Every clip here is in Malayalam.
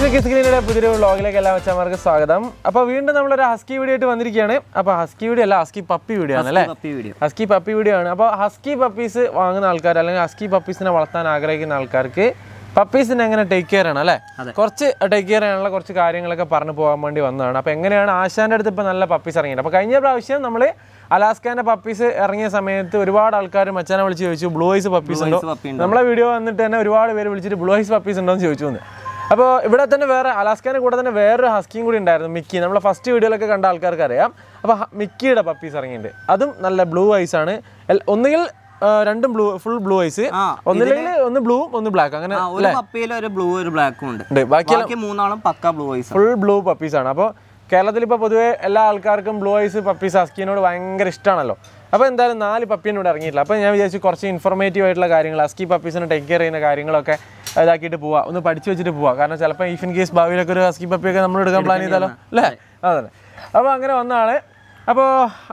മിക്കി സ്ക്രീനിയുടെ പുതിയൊരു വ്ളോഗിലേക്ക് എല്ലാ വെച്ചമാർക്ക് സ്വാഗതം അപ്പോൾ വീണ്ടും നമ്മളൊരു ഹസ്കി വീഡിയോ ആയിട്ട് വന്നിരിക്കുകയാണ് അപ്പോൾ ഹസ്കി വീഡിയോ അല്ല ഹസ്കി പപ്പി വീഡിയോ ആണ് അല്ലേ puppy video husky puppy video ആണ് അപ്പോൾ ഹസ്കി പപ്പീസ് വാങ്ങുന്ന ആൾക്കാർ അല്ലെങ്കിൽ ഹസ്കി പപ്പീസിനെ വളർത്താൻ ആഗ്രഹിക്കുന്ന ആൾക്കാർക്ക് പപ്പീസിനെ എങ്ങനെ ടേക്ക് കെയർ ആണ് അല്ലേ കുറച്ച് ടേക്ക് കെയർ ചെയ്യാനുള്ള കുറച്ച് കാര്യങ്ങളൊക്കെ പറഞ്ഞു പോകാൻ വേണ്ടി വന്നതാണ് അപ്പോൾ എങ്ങനെയാണ് ആശാന്റെ അടുത്ത് ഇപ്പോൾ നല്ല പപ്പീസ് ഇറങ്ങിയത് അപ്പോൾ കഴിഞ്ഞ പ്രാവശ്യം നമ്മൾ അലാസ്കാന്റെ പപ്പീസ് ഇറങ്ങിയ സമയത്ത് ഒരുപാട് ആൾക്കാർ മച്ചാനെ വിളിച്ച് ചോദിച്ചു ബ്ലൂ ഐസ് പപ്പീസ് ഉണ്ടോ പപ്പി നമ്മളെ വീഡിയോ വന്നിട്ട് തന്നെ ഒരുപാട് പേര് വിളിച്ചിട്ട് ബ്ലൂ ഐസ് പപ്പീസ് ഉണ്ടോ എന്ന് ചോദിച്ചു എന്ന് അപ്പോൾ ഇവിടെ തന്നെ വേറെ അലാസ്കാന്റെ കൂടെ തന്നെ വേറൊരു ഹസ്കിയും കൂടി ഉണ്ടായിരുന്നു മിക്കി നമ്മളെ ഫസ്റ്റ് വീഡിയോയിലൊക്കെ കണ്ട ആൾക്കാർക്ക് അറിയാം അപ്പോൾ ഹ- മിക്കിയുടെ പപ്പീസ് ഇറങ്ങിയിട്ടുണ്ട് അതും നല്ല ബ്ലൂ ഐസ് ആണ് എൽ- ഒന്നുകിൽ ആ, രണ്ടും ബ്ലൂ ഫുൾ ബ്ലൂ ഐസ് ആ, ഒന്നില്ലെങ്കിൽ ഒന്ന് ബ്ലൂവും ഒന്ന് ബ്ലാക്ക് അങ്ങനെ ആ ഒരു പപ്പിയിൽ ഒരു ബ്ലൂ ഒരു ബ്ലാക്കും ഉണ്ട് ഉണ്ട് ബാക്കി ബാക്കി മൂന്നാളും പക്ക blue eyes full blue puppies ആണ് അപ്പോൾ കേരളത്തിൽ ഇപ്പോൾ പൊതുവേ എല്ലാ ആൾക്കാർക്കും ബ്ലൂ ഐസ് പപ്പീസ് ഹസ്കിനോട് ഭയങ്കര ഇഷ്ടമാണല്ലോ അപ്പോൾ എന്തായാലും നാല് പപ്പീനെ ഇവിടെ ഇറങ്ങിയിട്ടില്ല അപ്പോൾ ഞാൻ വിചാരിച്ചു കുറച്ച് ഇൻഫോർമേറ്റീവ് ആയിട്ടുള്ള കാര്യങ്ങൾ ഹസ്കി പപ്പീസിനെ ടേക്ക് കെയർ ചെയ്യുന്ന കാര്യങ്ങളൊക്കെ ഇതാക്കിയിട്ട് പോവാം ഒന്ന് പഠിച്ചു വെച്ചിട്ട് പോവാം കാരണം ചിലപ്പോൾ ഇഫ് ഇൻ കേസ് ഭാവിയിലൊക്കെ ഒരു ഹസ്കി പപ്പിയൊക്കെ നമ്മൾ എടുക്കാൻ പ്ലാൻ ചെയ്താലോ അല്ലേ അതെ അപ്പോൾ അങ്ങനെ വന്നതാണ് അപ്പോൾ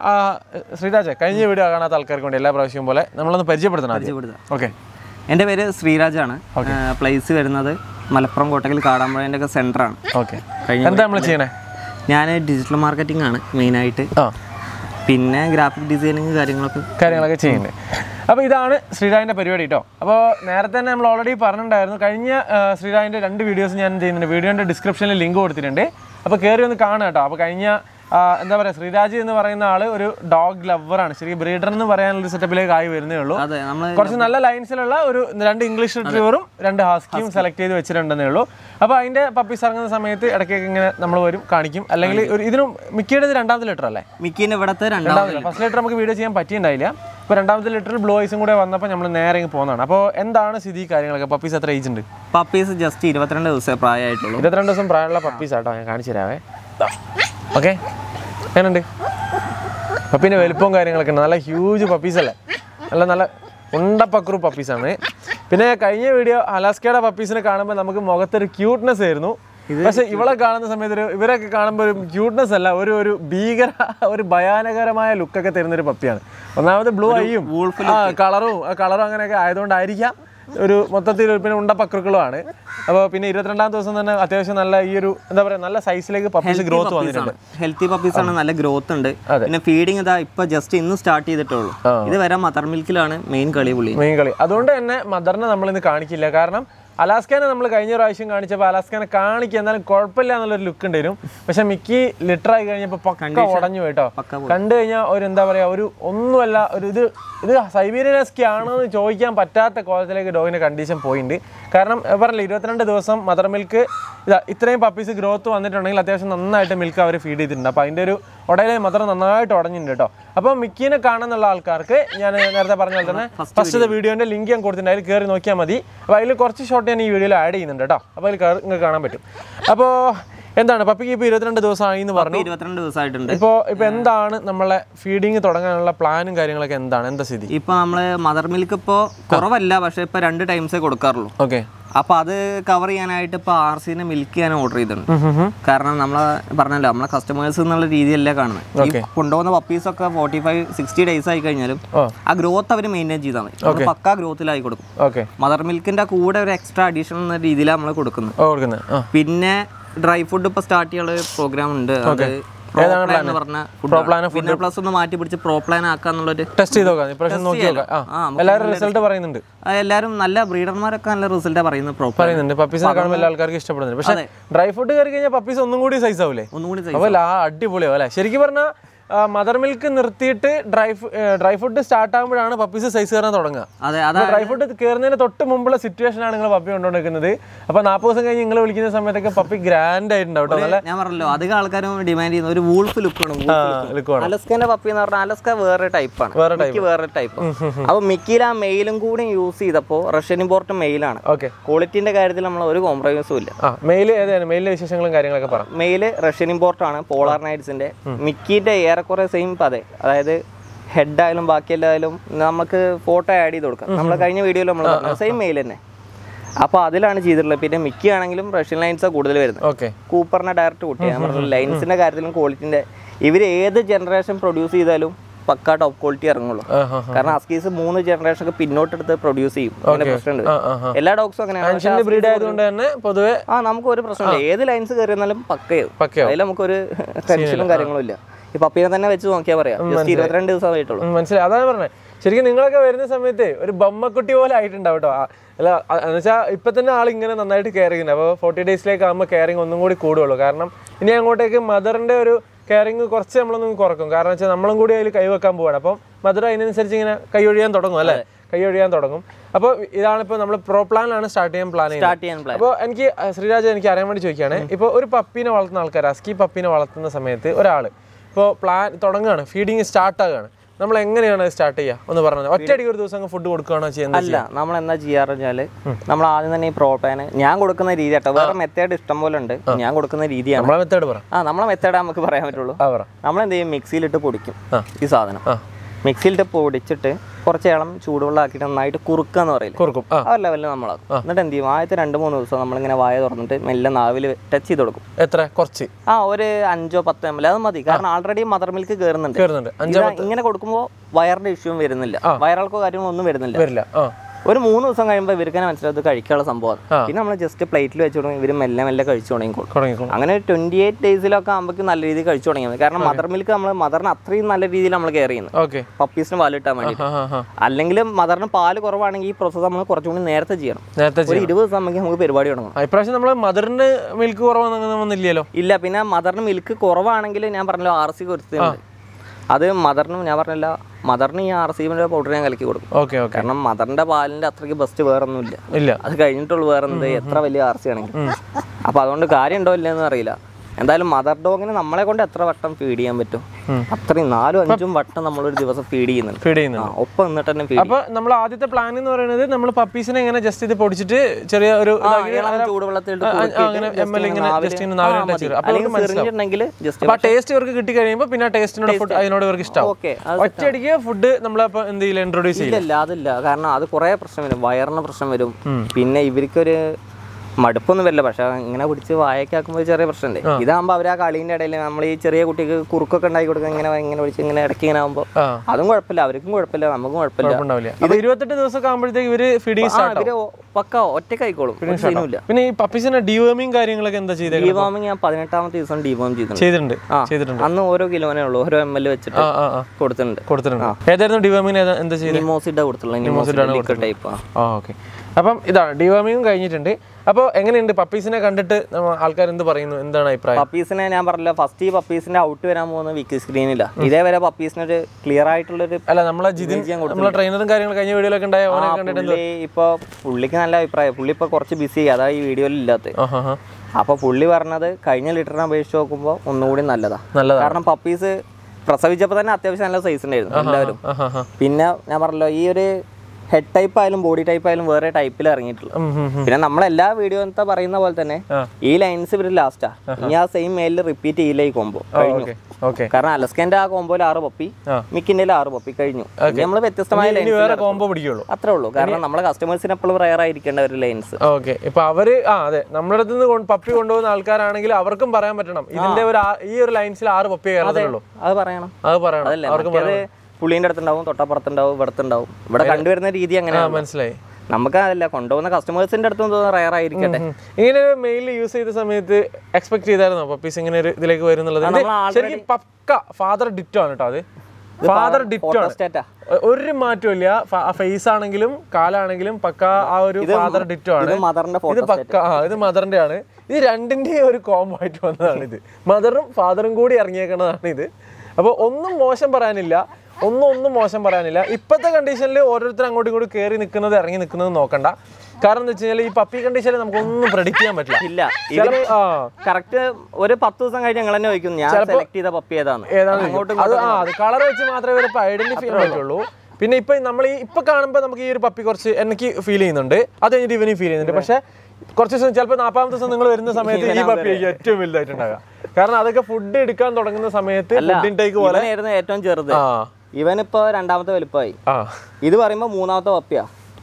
ശ്രീരാജ കഴിഞ്ഞ വീഡിയോ കാണാത്ത ആൾക്കാർക്ക് വേണ്ടി എല്ലാ പ്രാവശ്യവും പോലെ നമ്മളൊന്ന് പരിചയപ്പെടുത്തണം ആദ്യം പരിചയപ്പെടുത്താം. ഓക്കെ എൻ്റെ പേര് ശ്രീരാജാണ് പ്ലേസ് വരുന്നത് മലപ്പുറം കോട്ടക്കൽ കാടാമ്പുഴേൻ്റെ ഒക്കെ സെൻറ്ററാണ് ഓക്കെ എന്താ നമ്മൾ ചെയ്യണേ ഞാൻ ഡിജിറ്റൽ മാർക്കറ്റിംഗ് ആണ് മെയിനായിട്ട് ആ പിന്നെ ഗ്രാഫിക് ഡിസൈനിങ് കാര്യങ്ങളൊക്കെ കാര്യങ്ങളൊക്കെ ചെയ്യുന്നത് അപ്പോൾ ഇതാണ് ശ്രീരാജിൻ്റെ പരിപാടി കേട്ടോ അപ്പോൾ നേരത്തെ തന്നെ നമ്മൾ ഓൾറെഡി പറഞ്ഞിട്ടുണ്ടായിരുന്നു കഴിഞ്ഞ ആ, ശ്രീരാജിൻ്റെ രണ്ട് വീഡിയോസ് ഞാൻ ചെയ്യുന്നുണ്ട് വീഡിയോൻ്റെ ഡിസ്ക്രിപ്ഷനിൽ ലിങ്ക് കൊടുത്തിട്ടുണ്ട് അപ്പോൾ കയറി ഒന്ന് കാണുക കേട്ടോ അപ്പോൾ കഴിഞ്ഞ ആ, എന്താ പറയുക ശ്രീരാജ് എന്ന് പറയുന്ന ആൾ ഒരു ഡോഗ് ലവറാണ് ശരി ബ്രീഡർ എന്ന് പറയാനുള്ള സെറ്റപ്പിലേക്ക് ആയി വരുന്നേ ഉള്ളൂ അതെ നമ്മൾ കുറച്ച് നല്ല ലൈൻസിലുള്ള ഒരു രണ്ട് ഇംഗ്ലീഷ് റിട്രീവറും രണ്ട് ഹാസ്കിയും സെലക്ട് ചെയ്ത് വെച്ചിട്ടുണ്ടെന്നേ ഉള്ളൂ അപ്പോൾ അതിൻ്റെ പപ്പീസ് ഇറങ്ങുന്ന സമയത്ത് ഇടയ്ക്കൊക്കെ ഇങ്ങനെ നമ്മൾ വരും കാണിക്കും അല്ലെങ്കിൽ ഒരു ഇതിനും മിക്കയുടെ ഇത് രണ്ടാമത്തെ ലിറ്റർ അല്ലേ മിക്കീൻ്റെ ഇവിടുത്തെ രണ്ടാമത് ഫസ്റ്റ് ലിറ്റർ നമുക്ക് വീഡിയോ ചെയ്യാൻ പറ്റിയിട്ടുണ്ടായില്ല ഇപ്പോൾ രണ്ടാമത്തെ ലിറ്ററിൽ ബ്ലൂ ഐസും കൂടെ വന്നപ്പോൾ നമ്മൾ നേരെ ഇങ്ങ് പോകുന്നതാണ് അപ്പോൾ എന്താണ് സ്ഥിതി കാര്യങ്ങളൊക്കെ പപ്പീസ് എത്ര ഏജ് ഉണ്ട് പപ്പീസ് ജസ്റ്റ് ഇരുപത്തിരണ്ട് ദിവസമേ പ്രായമായിട്ടുള്ളൂ ഇരുപത്തിരണ്ട് ദിവസം പ്രായമുള്ള പപ്പീസ് ആട്ടോ ഞാൻ കാണിച്ചു തരാവേ ഓക്കെ എങ്ങനെയുണ്ട് പപ്പീൻ്റെ വലുപ്പവും കാര്യങ്ങളൊക്കെ ഉണ്ട് നല്ല ഹ്യൂജ് പപ്പീസ് അല്ലേ നല്ല നല്ല ഉണ്ടപ്പക്രു പപ്പീസാണ് പിന്നെ കഴിഞ്ഞ വീഡിയോ അലാസ്കയുടെ പപ്പീസിനെ കാണുമ്പോൾ നമുക്ക് മുഖത്തൊരു ക്യൂട്ട്നെസ് ആയിരുന്നു പക്ഷെ ഇവളെ കാണുന്ന സമയത്ത് ഒരു ഇവരൊക്കെ കാണുമ്പോൾ ഒരു ക്യൂട്ട്നെസ് അല്ല ഒരു ഒരു ഭീകര ഒരു ഭയാനകരമായ ലുക്കൊക്കെ തരുന്ന ഒരു പപ്പിയാണ് ഒന്നാമത് ബ്ലൂ ഐയും ആ കളറും ആ കളറും അങ്ങനെയൊക്കെ ആയതുകൊണ്ടായിരിക്കാം ഒരു മൊത്തത്തിൽ ഒരു പിന്നെ ഉണ്ടപ്പക്രുക്കളുമാണ് അപ്പോൾ പിന്നെ ഇരുപത്തിരണ്ടാം ദിവസം തന്നെ അത്യാവശ്യം നല്ല ഈ ഒരു എന്താ പറയുക നല്ല സൈസിലേക്ക് പപ്പീസ് ഗ്രോത്ത് വന്നിട്ടുണ്ട് ഹെൽത്തി പപ്പീസ് ആണ് നല്ല ഗ്രോത്ത് ഉണ്ട് പിന്നെ ഫീഡിങ് ഇതാ ഇപ്പൊ ജസ്റ്റ് ഇന്ന് സ്റ്റാർട്ട് ചെയ്തിട്ടുള്ളൂ ഇത് വരെ മദർ മിൽക്കിലാണ് മെയിൻ കളി പുള്ളി മെയിൻ കളി അതുകൊണ്ട് തന്നെ മദറിനെ നമ്മൾ ഇന്ന് കാണിക്കില്ല കാരണം അലാസ്കാനെ നമ്മൾ കഴിഞ്ഞ പ്രാവശ്യം കാണിച്ചപ്പോൾ അലാസ്കാനെ കാണിക്കുക എന്നാലും കുഴപ്പമില്ല എന്നുള്ളൊരു ലുക്ക് ഉണ്ടായിരുന്നു പക്ഷെ മിക്കി ലിറ്റർ ആയി കഴിഞ്ഞപ്പോൾ പക്ക ഉടഞ്ഞു കേട്ടോ പക്ക കണ്ടു കഴിഞ്ഞാൽ ഒരു എന്താ പറയാ ഒരു ഒന്നുമല്ല ഒരു ഇത് ഇത് സൈബീരിയൻ ഹസ്കി ആണോ എന്ന് ചോദിക്കാൻ പറ്റാത്ത കോലത്തിലേക്ക് ഡോഗിന്റെ കണ്ടീഷൻ പോയിട്ടുണ്ട് കാരണം ഏ, പറഞ്ഞില്ലേ ഇരുപത്തിരണ്ട് ദിവസം മദർ മിൽക്ക് ഇതാ ഇത്രയും പപ്പീസ് ഗ്രോത്ത് വന്നിട്ടുണ്ടെങ്കിൽ അത്യാവശ്യം നന്നായിട്ട് മിൽക്ക് അവർ ഫീഡ് ചെയ്തിട്ടുണ്ട് അപ്പോൾ അതിൻ്റെ ഒരു ഉടയിലെ മദർ നന്നായിട്ട് ഉടഞ്ഞിട്ടുണ്ട് കേട്ടോ അപ്പോൾ മിക്കീനെ കാണുന്നുള്ള ആൾക്കാർക്ക് ഞാൻ നേരത്തെ പറഞ്ഞ പോലെ തന്നെ ഫസ്റ്റ് വീഡിയോന്റെ ലിങ്ക് ഞാൻ കൊടുത്തിട്ടുണ്ട് അതിൽ കയറി നോക്കിയാൽ മതി അപ്പോൾ അതിൽ കുറച്ച് ഷോട്ട് ഞാൻ ഈ വീഡിയോയിൽ ആഡ് ചെയ്യുന്നുണ്ട് കേട്ടോ അപ്പോൾ അതിൽ കയറി നിങ്ങൾക്ക് കാണാൻ പറ്റും അപ്പോൾ എന്താണ് പപ്പിക്ക് ഇപ്പോൾ ഇരുപത്തിരണ്ട് ദിവസമായി എന്ന് പറഞ്ഞു ഇപ്പൊ ഇരുപത്തിരണ്ട് ദിവസമായിട്ടുണ്ട് ഇപ്പോ ഇപ്പൊ എന്താണ് നമ്മളെ ഫീഡിങ് തുടങ്ങാനുള്ള പ്ലാനും കാര്യങ്ങളൊക്കെ എന്താണ് എന്താ സ്ഥിതി ഇപ്പൊ നമ്മള് മദർ മിൽക്ക് ഇപ്പോ കുറവല്ല പക്ഷെ ഇപ്പൊ രണ്ട് ടൈംസേ കൊടുക്കാറുള്ളൂ ഓക്കെ അപ്പൊ അത് കവർ ചെയ്യാനായിട്ട് ഇപ്പൊ ആർ സിനെ മിൽക്ക് ഞാൻ ഓർഡർ ചെയ്തിട്ടുണ്ട് കാരണം നമ്മളെ പറഞ്ഞല്ലോ നമ്മളെ കസ്റ്റമേഴ്സ് എന്നുള്ള രീതിയല്ല കാണുന്നത് ഈ കൊണ്ടുപോകുന്ന പപ്പീസ് ഒക്കെ ഫോർട്ടി ഫൈവ് സിക്സ്റ്റി ഡേയ്സ് ആയി കഴിഞ്ഞാലും ഓ ആ ഗ്രോത്ത് അവർ മെയിൻറ്റെയിൻ ചെയ്താൽ മതി നമ്മള് പക്കാ ഗ്രോത്തിലായി കൊടുക്കും ഓക്കെ മദർ മിൽക്കിന്റെ കൂടെ ഒരു എക്സ്ട്രാ അഡീഷൻ എന്ന രീതിയിലാണ് നമ്മൾ കൊടുക്കുന്നത് കൊടുക്കുന്നത് ആ പിന്നെ ഡ്രൈ ഫുഡ് ഇപ്പൊ സ്റ്റാർട്ട് ചെയ്യാനുള്ള പ്രോഗ്രാം ഉണ്ട് അത് Pro Plan എന്ന് പറഞ്ഞ food ആണ്. പിന്നെ പ്ലസ് ഒന്ന് മാറ്റി പിടിച്ച് പ്രോ പ്ലാൻ ആക്കാന്നുള്ളൊരു ടെസ്റ്റ് ചെയ്ത് നോക്കാം ഇപ്രാവശ്യം നോക്കി നോക്കാം ആ ആ, എല്ലാവരും റിസൾട്ട് പറയുന്നുണ്ട് ആ, എല്ലാരും നല്ല ബ്രീഡർമാരൊക്കെ നല്ല റിസൾട്ടാണ് പറയുന്നത് പ്രോ പ്ലാൻ പറയുന്നുണ്ട് പപ്പീസിനെ കാണുമ്പോൾ എല്ലാ ആൾക്കാർക്കും ഇഷ്ടപ്പെടുന്നുണ്ട് പക്ഷേ ഡ്രൈ ഫുഡ് കയറി കഴിഞ്ഞാൽ പപ്പീസ് ഒന്നും കൂടി സൈസ് ആവൂലേ ഒന്നും കൂടി size. അപ്പോൾ ആ അടിപൊളിയാവും അല്ലേ ശരിക്കും പറഞ്ഞാൽ മദർ മിൽക്ക് നിർത്തിയിട്ട് ഡ്രൈ ഡ്രൈ ഫുഡ് സ്റ്റാർട്ട് ആകുമ്പോഴാണ് പപ്പീസ് സൈസ് കയറാൻ തുടങ്ങുക അതെ അതാ ഡ്രൈ ഫുഡ് കയറുന്നതിന് തൊട്ട് മുമ്പുള്ള സിറ്റുവേഷൻ ആണ് നിങ്ങൾ പപ്പി കൊണ്ടുകൊണ്ടിരിക്കുന്നത് അപ്പൊ നാൽപ്പത് ദിവസം കഴിഞ്ഞ് നിങ്ങൾ വിളിക്കുന്ന സമയത്തൊക്കെ പപ്പി ഗ്രാൻഡ് ആയിട്ടുണ്ടാവും കേട്ടോ നല്ല ഞാൻ പറഞ്ഞല്ലോ അധികം ആൾക്കാരും ഡിമാൻഡ് ചെയ്യുന്ന ഒരു വൂൾഫ് ലുക്കാണ് ലുക്ക് വേണം അലസ്കന്റെ പപ്പി എന്ന് പറഞ്ഞാൽ അലസ്ക വേറെ ടൈപ്പാണ് വേറെ മിക്കി വേറെ ടൈപ്പ് അപ്പൊ മിക്കിയിൽ ആ മെയിലും കൂടി യൂസ് ചെയ്തപ്പോൾ റഷ്യൻ ഇമ്പോർട്ട് മെയിലാണ് ഓക്കെ ക്വാളിറ്റിന്റെ കാര്യത്തിൽ നമ്മൾ ഒരു കോംപ്രമൈസും ഇല്ല ആ മെയിൽ ഏതാണ് മെയിലിലെ വിശേഷങ്ങളും കാര്യങ്ങളൊക്കെ പറ മെയില് റഷ്യൻ ഇമ്പോർട്ട് ആണ് പോളാർ നൈറ്റ്സിന്റെ മിക്കിന്റെ ഏറെക്കുറെ സെയിം പതേ അതായത് ഹെഡ് ആയാലും ബാക്കി എല്ലായാലും നമുക്ക് ഫോട്ടോ ആഡ് ചെയ്ത് കൊടുക്കാം നമ്മൾ കഴിഞ്ഞ വീഡിയോയിൽ നമ്മൾ പറഞ്ഞു സെയിം മെയിൽ തന്നെ അപ്പോൾ അതിലാണ് ചെയ്തിട്ടുള്ളത് പിന്നെ മിക്കി ആണെങ്കിലും റഷ്യൻ ലൈൻസാണ് കൂടുതൽ വരുന്നത് ഓക്കെ കൂപ്പറിനെ ഡയറക്റ്റ് കൂട്ടിയാണ് ലൈൻസിന്റെ കാര്യത്തിലും ക്വാളിറ്റിന്റെ ഇവർ ഏത് ജനറേഷൻ പ്രൊഡ്യൂസ് ചെയ്താലും പക്ക ടോപ്പ് ക്വാളിറ്റി ഇറങ്ങുള്ളൂ ആ ഹാ കാരണം അസ്കീസ് മൂന്ന് ജനറേഷൻ ഒക്കെ പിന്നോട്ടെടുത്ത് പ്രൊഡ്യൂസ് ചെയ്യും അങ്ങനെ പ്രശ്നമുണ്ട് ആ ആ ഹാ എല്ലാ ഡോഗ്സും അങ്ങനെയാണ് പക്ഷേ ആൻഷ്യന്റ് ബ്രീഡ് ആയതുകൊണ്ട് തന്നെ പൊതുവെ ആ നമുക്ക് ഒരു പ്രശ്നമില്ല ഏത് ലൈൻസ് കയറിയാലും പക്കയോ പക്കയോ അതിൽ നമുക്കൊരു ടെൻഷനും കാര്യങ്ങളും ഇല്ല ഈ പപ്പിയെ തന്നെ വെച്ച് നോക്കിയാൽ പറയാം ജസ്റ്റ് ഇരുപത്തിരണ്ട് ദിവസം ആയിട്ടുള്ളൂ ഉം, മനസ്സിലായി അതാണ് പറഞ്ഞത് ശരിക്കും നിങ്ങളൊക്കെ വരുന്ന സമയത്ത് ഒരു ബൊമ്മക്കുട്ടി പോലെ ആയിട്ടുണ്ടാവും കേട്ടോ ആ, അല്ല എന്ന് വെച്ചാൽ ഇപ്പൊ തന്നെ ആൾ ഇങ്ങനെ നന്നായിട്ട് കെയറിങ് അപ്പോൾ ഫോർട്ടി ഡേയ്സിലേക്ക് ആകുമ്പോൾ കെയറിങ് ഒന്നും കൂടി കൂടുള്ളൂ കാരണം ഇനി അങ്ങോട്ടേക്ക് മദറിന്റെ ഒരു കെയറിങ് കുറച്ച് നമ്മളൊന്ന് കുറക്കും കാരണം വെച്ചാൽ നമ്മളും കൂടി അതിൽ കൈവെക്കാൻ പോവാണ് അപ്പം മദർ അതിനനുസരിച്ച് ഇങ്ങനെ കൈയൊഴിയാൻ തുടങ്ങും അല്ലേ കൈയൊഴിയാൻ തുടങ്ങും അപ്പോൾ ഇതാണ് ഇപ്പോൾ നമ്മൾ പ്രോ പ്ലാനിലാണ് സ്റ്റാർട്ട് ചെയ്യാൻ പ്ലാൻ ചെയ്യുന്നത് സ്റ്റാർട്ട് ചെയ്യാൻ പ്ലാൻ അപ്പോൾ എനിക്ക് അഹ് ശ്രീരാജ് എനിക്ക് അറിയാൻ വേണ്ടി ചോദിക്കുകയാണ് ഇപ്പോൾ ഒരു പപ്പീനെ വളർത്തുന്ന ആൾക്കാർ അസ്കി പപ്പീനെ വളർത്തുന്ന സമയത്ത് ഒരാൾ ഇപ്പോൾ പ്ലാൻ തുടങ്ങുകയാണ് ഫീഡിങ് സ്റ്റാർട്ട് ആകുകയാണ് നമ്മൾ എങ്ങനെയാണ് സ്റ്റാർട്ട് ചെയ്യുക ഒന്ന് പറഞ്ഞത് ഒറ്റയടിക്ക് ഒരു ദിവസം അങ്ങ് ഫുഡ് കൊടുക്കുകയാണോ ചെയ്യുന്നത് അല്ല നമ്മൾ എന്താ ചെയ്യാറ് വെച്ചാല് നമ്മൾ ആദ്യം തന്നെ ഈ പ്രോട്ടൈന് ഞാൻ കൊടുക്കുന്ന രീതി കേട്ടോ വേറെ മെത്തേഡ് ഇഷ്ടം പോലെ ഉണ്ട് ഞാൻ കൊടുക്കുന്ന രീതിയാണ് നമ്മളെ മെത്തേഡ് പറ ആ നമ്മളെ മെത്തേഡ് നമുക്ക് പറയാൻ പറ്റുള്ളൂ ആ പറ നമ്മൾ എന്ത് ചെയ്യും മിക്സിയിലിട്ട് പൊടിക്കും ആ. ഈ സാധനം ആ മിക്സിയിലിട്ട് പൊടിച്ചിട്ട് കുറച്ച് ഇളം ചൂടുവെള്ളമാക്കിയിട്ട് നന്നായിട്ട് കുറുക്കുക എന്ന് പറയില്ല കുറുക്കും ആ ആ ലെവലിൽ നമ്മളാക്കും എന്നിട്ട് എന്ത് ചെയ്യും ആദ്യത്തെ രണ്ട് മൂന്ന് ദിവസം നമ്മളിങ്ങനെ വായ തുറന്നിട്ട് മെല്ലെ നാവിൽ ടച്ച് ചെയ്ത് കൊടുക്കും എത്ര കുറച്ച് ആ ഒരു അഞ്ചോ പത്തോ എം എൽ അത് മതി കാരണം ആൾറെഡി മദർ മിൽക്ക് കയറുന്നുണ്ട് കയറുന്നുണ്ട് അഞ്ച് ഇത് ഇങ്ങനെ കൊടുക്കുമ്പോൾ വയറിന്റെ ഇഷ്യൂ വരുന്നില്ല വയറിളക്കോ കാര്യങ്ങളോ ഒന്നും വരുന്നില്ല വരില്ല ആ ഒരു മൂന്ന് ദിവസം കഴിയുമ്പോൾ ഇവർക്ക് തന്നെ മനസ്സിലായത് കഴിക്കാനുള്ള സംഭവം ആ. പിന്നെ നമ്മൾ ജസ്റ്റ് പ്ലേറ്റിൽ വെച്ച് തുടങ്ങി ഇവർ മെല്ലെ മെല്ലെ കഴിച്ചു തുടങ്ങിക്കോളും തുടങ്ങിക്കോളും അങ്ങനെ ട്വന്റി എയ്റ്റ് ഡേയ്സിലൊക്കെ ആകുമ്പോൾ നല്ല രീതിയിൽ കഴിച്ചു തുടങ്ങിയത് മതി. കാരണം മദർ മിൽക്ക് നമ്മൾ മദറിന് അത്രയും നല്ല രീതിയിൽ നമ്മൾ കെയർ ചെയ്യുന്നത് ഓക്കെ പപ്പീസിന് പാൽ കിട്ടാൻ വേണ്ടി ആ ആ ആ അല്ലെങ്കിൽ മദറിന് പാല് കുറവാണെങ്കിൽ ഈ പ്രോസസ്സ് നമ്മൾ കുറച്ചുകൂടി നേരത്തെ ചെയ്യണം നേരത്തെ ഒരു ചെയ്യണം ഇരുപത് ദിവസം ആകുമ്പോൾ നമുക്ക് പരിപാടി തുടങ്ങണം ആ, ഇപ്രാവശ്യം നമ്മൾ മദറിന് മിൽക്ക് കുറവൊന്നും ഇല്ല പിന്നെ മദറിന് മിൽക്ക് കുറവാണെങ്കിൽ ഞാൻ പറഞ്ഞല്ലോ ആർ സി കൊടുത്തിട്ടുണ്ട് അത് മദറിന് ഞാൻ പറഞ്ഞില്ല മദറിന് ഈ ആർ സി പൗഡർ ഞാൻ കലക്കി കൊടുക്കും ഓക്കെ ഓക്കെ കാരണം മദറിന്റെ പാലിന്റെ അത്രയ്ക്ക് ബെസ്റ്റ് വേറൊന്നുമില്ല ഇല്ല അത് കഴിഞ്ഞിട്ടുള്ളൂ വേറെ എന്ത് എത്ര വലിയ ആർ സി ആണെങ്കിലും അപ്പൊ അതുകൊണ്ട് കാര്യം ഉണ്ടോ ഇല്ലെന്ന് അറിയില്ല എന്തായാലും മദർ ഡോഗിന് നമ്മളെ കൊണ്ട് എത്ര വട്ടം ഫീഡ് ചെയ്യാൻ പറ്റും അത്രയും നാലും അഞ്ചും വട്ടം നമ്മൾ ഒരു ദിവസം ഫീഡ് ചെയ്യുന്നുണ്ട് ഫീഡ് ആ ചെയ്യുന്നുണ്ട് ഒപ്പം നിന്നിട്ട് തന്നെ ഫീഡ് അപ്പൊ നമ്മൾ ആദ്യത്തെ പ്ലാൻ എന്ന് പറയുന്നത് നമ്മൾ പപ്പീസിനെ ഇങ്ങനെ ജസ്റ്റ് ഇത് പൊടിച്ചിട്ട് ചെറിയ ഒരു ഇതാക്കി ചൂടുവെള്ളത്തിൽ ആ, ആ, അങ്ങനെ ML ഇങ്ങനെ just ഇങ്ങനെ നാവിൽ touch ചെയ്യും. അപ്പൊ അവർക്ക് മനസ്സിലാവും. ഉണ്ടെങ്കിൽ ജസ്റ്റ് അപ്പൊ ആ ടേസ്റ്റ് ഇവർക്ക് കിട്ടി കഴിയുമ്പോൾ പിന്നെ ആ ടേസ്റ്റിനോട് ഫുഡ് അതിനോട് ഇവർക്ക് ഇഷ്ടമാവും ഓക്കെ ഒറ്റയടിക്ക് ഫുഡ് നമ്മളപ്പോ എന്ത് ചെയ്യില്ല ഇൻട്രൊഡ്യൂസ് ചെയ്യില്ല ഇല്ല അതില്ല കാരണം അത് കുറേ പ്രശ്നം വരും വയറിന് പ്രശ്നം വരും പിന്നെ ഇവർക്കൊരു മടുപ്പൊന്നും വരില്ല പക്ഷെ ഇങ്ങനെ പിടിച്ച് വായക്കാക്കുമ്പോൾ ചെറിയ പ്രശ്നമുണ്ട് ഇതാകുമ്പോൾ അവർ ആ കളീൻ്റെ ഇടയിൽ നമ്മൾ ഈ ചെറിയ കുട്ടിക്ക് കുറുക്കൊക്കെ ഉണ്ടാക്കി കൊടുക്കുക ഇങ്ങനെ ഇങ്ങനെ പിടിച്ച് ഇങ്ങനെ ഇടയ്ക്ക് ഇങ്ങനെ ആകുമ്പോൾ ആ അതും കുഴപ്പമില്ല അവർക്കും കുഴപ്പമില്ല നമുക്കും കുഴപ്പമില്ല ഉണ്ടാവില്ല അപ്പൊ ഇരുപത്തെട്ട് ദിവസമൊക്കെ ആകുമ്പോഴത്തേക്ക് ഇവര് ഫീഡിങ് ആ സ്റ്റാർട്ട് ഇവര് പക്ക ഒറ്റയ്ക്ക് ആയിക്കോളും ഒരു സീനുമില്ല പിന്നെ ഈ പപ്പീസിന്റെ ഡിവേമിങ് കാര്യങ്ങളൊക്കെ എന്താ ചെയ്തേക്കുന്നത് ഡീവോമിങ് ഞാൻ പതിനെട്ടാമത്തെ ദിവസം ഡീവോം ചെയ്തിട്ടുണ്ട് ചെയ്തിട്ടുണ്ട് ആ. ചെയ്തിട്ടുണ്ട് അന്ന് ഓരോ കിലോനെ ഉള്ളൂ ഓരോ എം എൽ വെച്ചിട്ട് ആ ആ ആ കൊടുത്തിട്ടുണ്ട് കൊടുത്തിട്ടുണ്ട് ഏതായിരുന്നു ഡിവേമിങ് എന്താ ചെയ്തത് നിമോസിഡ കൊടുത്തുള്ള നിമോസിഡ ടൈപ്പ് ആ ഓക്കെ അപ്പം ഇതാണ് ഡിവേമിങ്ങും കഴിഞ്ഞിട്ടുണ്ട് അപ്പോൾ എങ്ങനെയുണ്ട് പപ്പീസിനെ കണ്ടിട്ട് ആൾക്കാർ എന്ത് പറയുന്നു എന്താണ് അഭിപ്രായം പപ്പീസിനെ ഞാൻ പറഞ്ഞില്ല ഫസ്റ്റ് ഈ പപ്പീസിന്റെ ഔട്ട് വരാൻ പോകുന്ന വിക്കി സ്ക്രീനില്ല ഇതേവരെ പപ്പീസിനൊരു ക്ലിയർ ആയിട്ടുള്ളൊരു അല്ല നമ്മളെ ജിതിൻ നമ്മളെ ട്രെയിനറും കാര്യങ്ങളും കഴിഞ്ഞ വീഡിയോയിലൊക്കെ ഉണ്ടായ ഓനെ കണ്ടിട്ട് പുള്ളി ഇപ്പൊ പുള്ളിക്ക് നല്ല അഭിപ്രായം പുള്ളി ഇപ്പൊ കുറച്ച് ബിസി അതാ ഈ വീഡിയോയിൽ ഇല്ലാത്ത ആ ഹാ ഹാ അപ്പൊ പുള്ളി പറഞ്ഞത് കഴിഞ്ഞ ലിറ്ററിനെ അപേക്ഷിച്ച് നോക്കുമ്പോൾ ഒന്നുകൂടി നല്ലതാ നല്ലതാ കാരണം പപ്പീസ് പ്രസവിച്ചപ്പോൾ തന്നെ അത്യാവശ്യം നല്ല സൈസ് ഉണ്ടായിരുന്നു എല്ലാവരും ആ ഹാ ഹാ പിന്നെ ഞാൻ പറഞ്ഞല്ലോ ഈ ഒരു ഹെഡ് ടൈപ്പ് ആയാലും ബോഡി ടൈപ്പ് ആയാലും വേറെ ടൈപ്പിൽ ഇറങ്ങിയിട്ടുള്ളത് ഉം, ഉം, ഉം. പിന്നെ നമ്മളെല്ലാ വീഡിയോത്തെ പറയുന്ന പോലെ തന്നെ ആ. ഈ ലൈൻസ് ഇവര് ലാസ്റ്റാ ഇനി ആ സെയിം മെയിലിൽ റിപ്പീറ്റ് ചെയ്യില്ല ഈ കോംബോ കഴിഞ്ഞു ഓക്കെ ഓക്കെ കാരണം അലസ്കന്റെ ആ കോംബോയിൽ ആറ് പപ്പി ആ. മിക്കിന്റെ ആറ് പപ്പി കഴിഞ്ഞു നമ്മൾ വ്യത്യസ്തമായ ഇനി ലൈൻസ് വേറെ കോംബോ പിടിക്കുള്ളൂ അത്രേ ഉള്ളൂ കാരണം നമ്മളെ കസ്റ്റമേഴ്സിന് എപ്പോഴും റയർ ആയിരിക്കേണ്ട ഒരു ലൈൻസ് ഓക്കെ ഇപ്പൊ അവര് ആ അതെ നമ്മുടെ അടുത്ത് നിന്ന് കൊണ്ട് പപ്പി കൊണ്ടുപോകുന്ന ആൾക്കാരാണെങ്കിൽ അവർക്കും പറയാൻ പറ്റണം ഇതിന്റെ ഒരു ആ- ഈ ഒരു ലൈൻസിൽ ആറ് പപ്പി കയറുന്നുള്ളൂ അത് പറയണം അത് പറയണം അതല്ലേ അവർക്കും മറ്റേത് പുള്ളീൻ്റെ അടുത്തുണ്ടാവും തൊട്ടപ്പുറത്തുണ്ടാവും ഇവിടത്തുണ്ടാവും ഇവിടെ കണ്ടുവരുന്ന രീതി ആ അങ്ങനെയാണ് മനസ്സിലായി നമുക്ക് അതല്ല കൊണ്ടുപോകുന്ന കസ്റ്റമേഴ്സിന്റെ അടുത്തും തോന്നുന്ന റയർ ആയിരിക്കട്ടെ ഉം. ഇങ്ങനെ ഒരു മെയിൽ യൂസ് ചെയ്ത സമയത്ത് എക്സ്പെക്ട് ചെയ്തായിരുന്നോ പപ്പീസ് ഇങ്ങനെ ഒരു ഇതിലേക്ക് വരുന്നുള്ളത് ഇത് നമ്മൾ already- ശരിക്കും പക്ക ഫാദർ ഡിറ്റോ ആണ് കേട്ടോ അത് ഫാദർ ഡിറ്റോ ആണ് ഫോട്ടോസ്റ്റാറ്റാ ഒ- ഒരു മാറ്റമില്ല ഫേസ് ആണെങ്കിലും കാലാണെങ്കിലും പക്ക ആ ഒരു ഫാദർ ഡിറ്റോ ആണ് ഇത് മദറിന്റെ ഇത് ഫോട്ടോ പക്ക ആ ഇത് മദറിന്റെ ആണ് ഇത് രണ്ടിന്റെയും ഒരു കോംബോ ആയിട്ട് വന്നതാണ് ഇത് മദറും ഫാദറും കൂടി ഇറങ്ങിയേക്കുന്നതാണ് ഇത് അപ്പോൾ ഒന്നും മോശം പറയാനില്ല ഒന്നും ഒന്നും മോശം പറയാനില്ല ഇപ്പോഴത്തെ കണ്ടീഷനിൽ ഓരോരുത്തർ അങ്ങോട്ടും ഇങ്ങോട്ടും കയറി നിൽക്കുന്നത് ഇറങ്ങി നിൽക്കുന്നത് നോക്കണ്ട കാരണം എന്താ വെച്ച് കഴിഞ്ഞാൽ ഈ പപ്പി കണ്ടീഷനിൽ നമുക്കൊന്നും പ്രഡിക്റ്റ് ചെയ്യാൻ പറ്റില്ല ഇല്ല ചില ആ കറക്റ്റ് ഒരു പത്ത് ദിവസം കഴിഞ്ഞ് ഞങ്ങൾ തന്നെ ചോദിക്കും ഞാൻ സെലക്ട് ചെയ്ത പപ്പി ഏതാണ് ഏതാണ് അങ്ങോട്ടും അത് ആ അത് കളർ വെച്ച് മാത്രമേ ഇവരിപ്പോൾ ഐഡന്റിഫൈ ചെയ്യാൻ പറ്റുള്ളൂ പിന്നെ ഇപ്പൊ നമ്മൾ ഈ ഇപ്പൊ കാണുമ്പോൾ നമുക്ക് ഈ ഒരു പപ്പി കുറച്ച് എനിക്ക് ഫീൽ ചെയ്യുന്നുണ്ട് അത് കഴിഞ്ഞിട്ട് ഇവനും ഫീൽ ചെയ്യുന്നുണ്ട് പക്ഷെ കുറച്ച് ദിവസം ചിലപ്പോൾ നാൽപ്പാമത്തെ ദിവസം നിങ്ങൾ വരുന്ന സമയത്ത് ഈ പപ്പി ആയിരിക്കും ഏറ്റവും വലുതായിട്ടുണ്ടാകുക കാരണം അതൊക്കെ ഫുഡ് എടുക്കാൻ തുടങ്ങുന്ന സമയത്ത് ഫുഡ് ഇൻടേക്ക് പോലെ ഇവനായിരുന്നു ഏറ്റവും ചെറുത് ആ ഇവനിപ്പോ രണ്ടാമത്തെ വലുപ്പമായി ആ ഇത് പറയുമ്പോ മൂന്നാമത്തെ പപ്പിയാ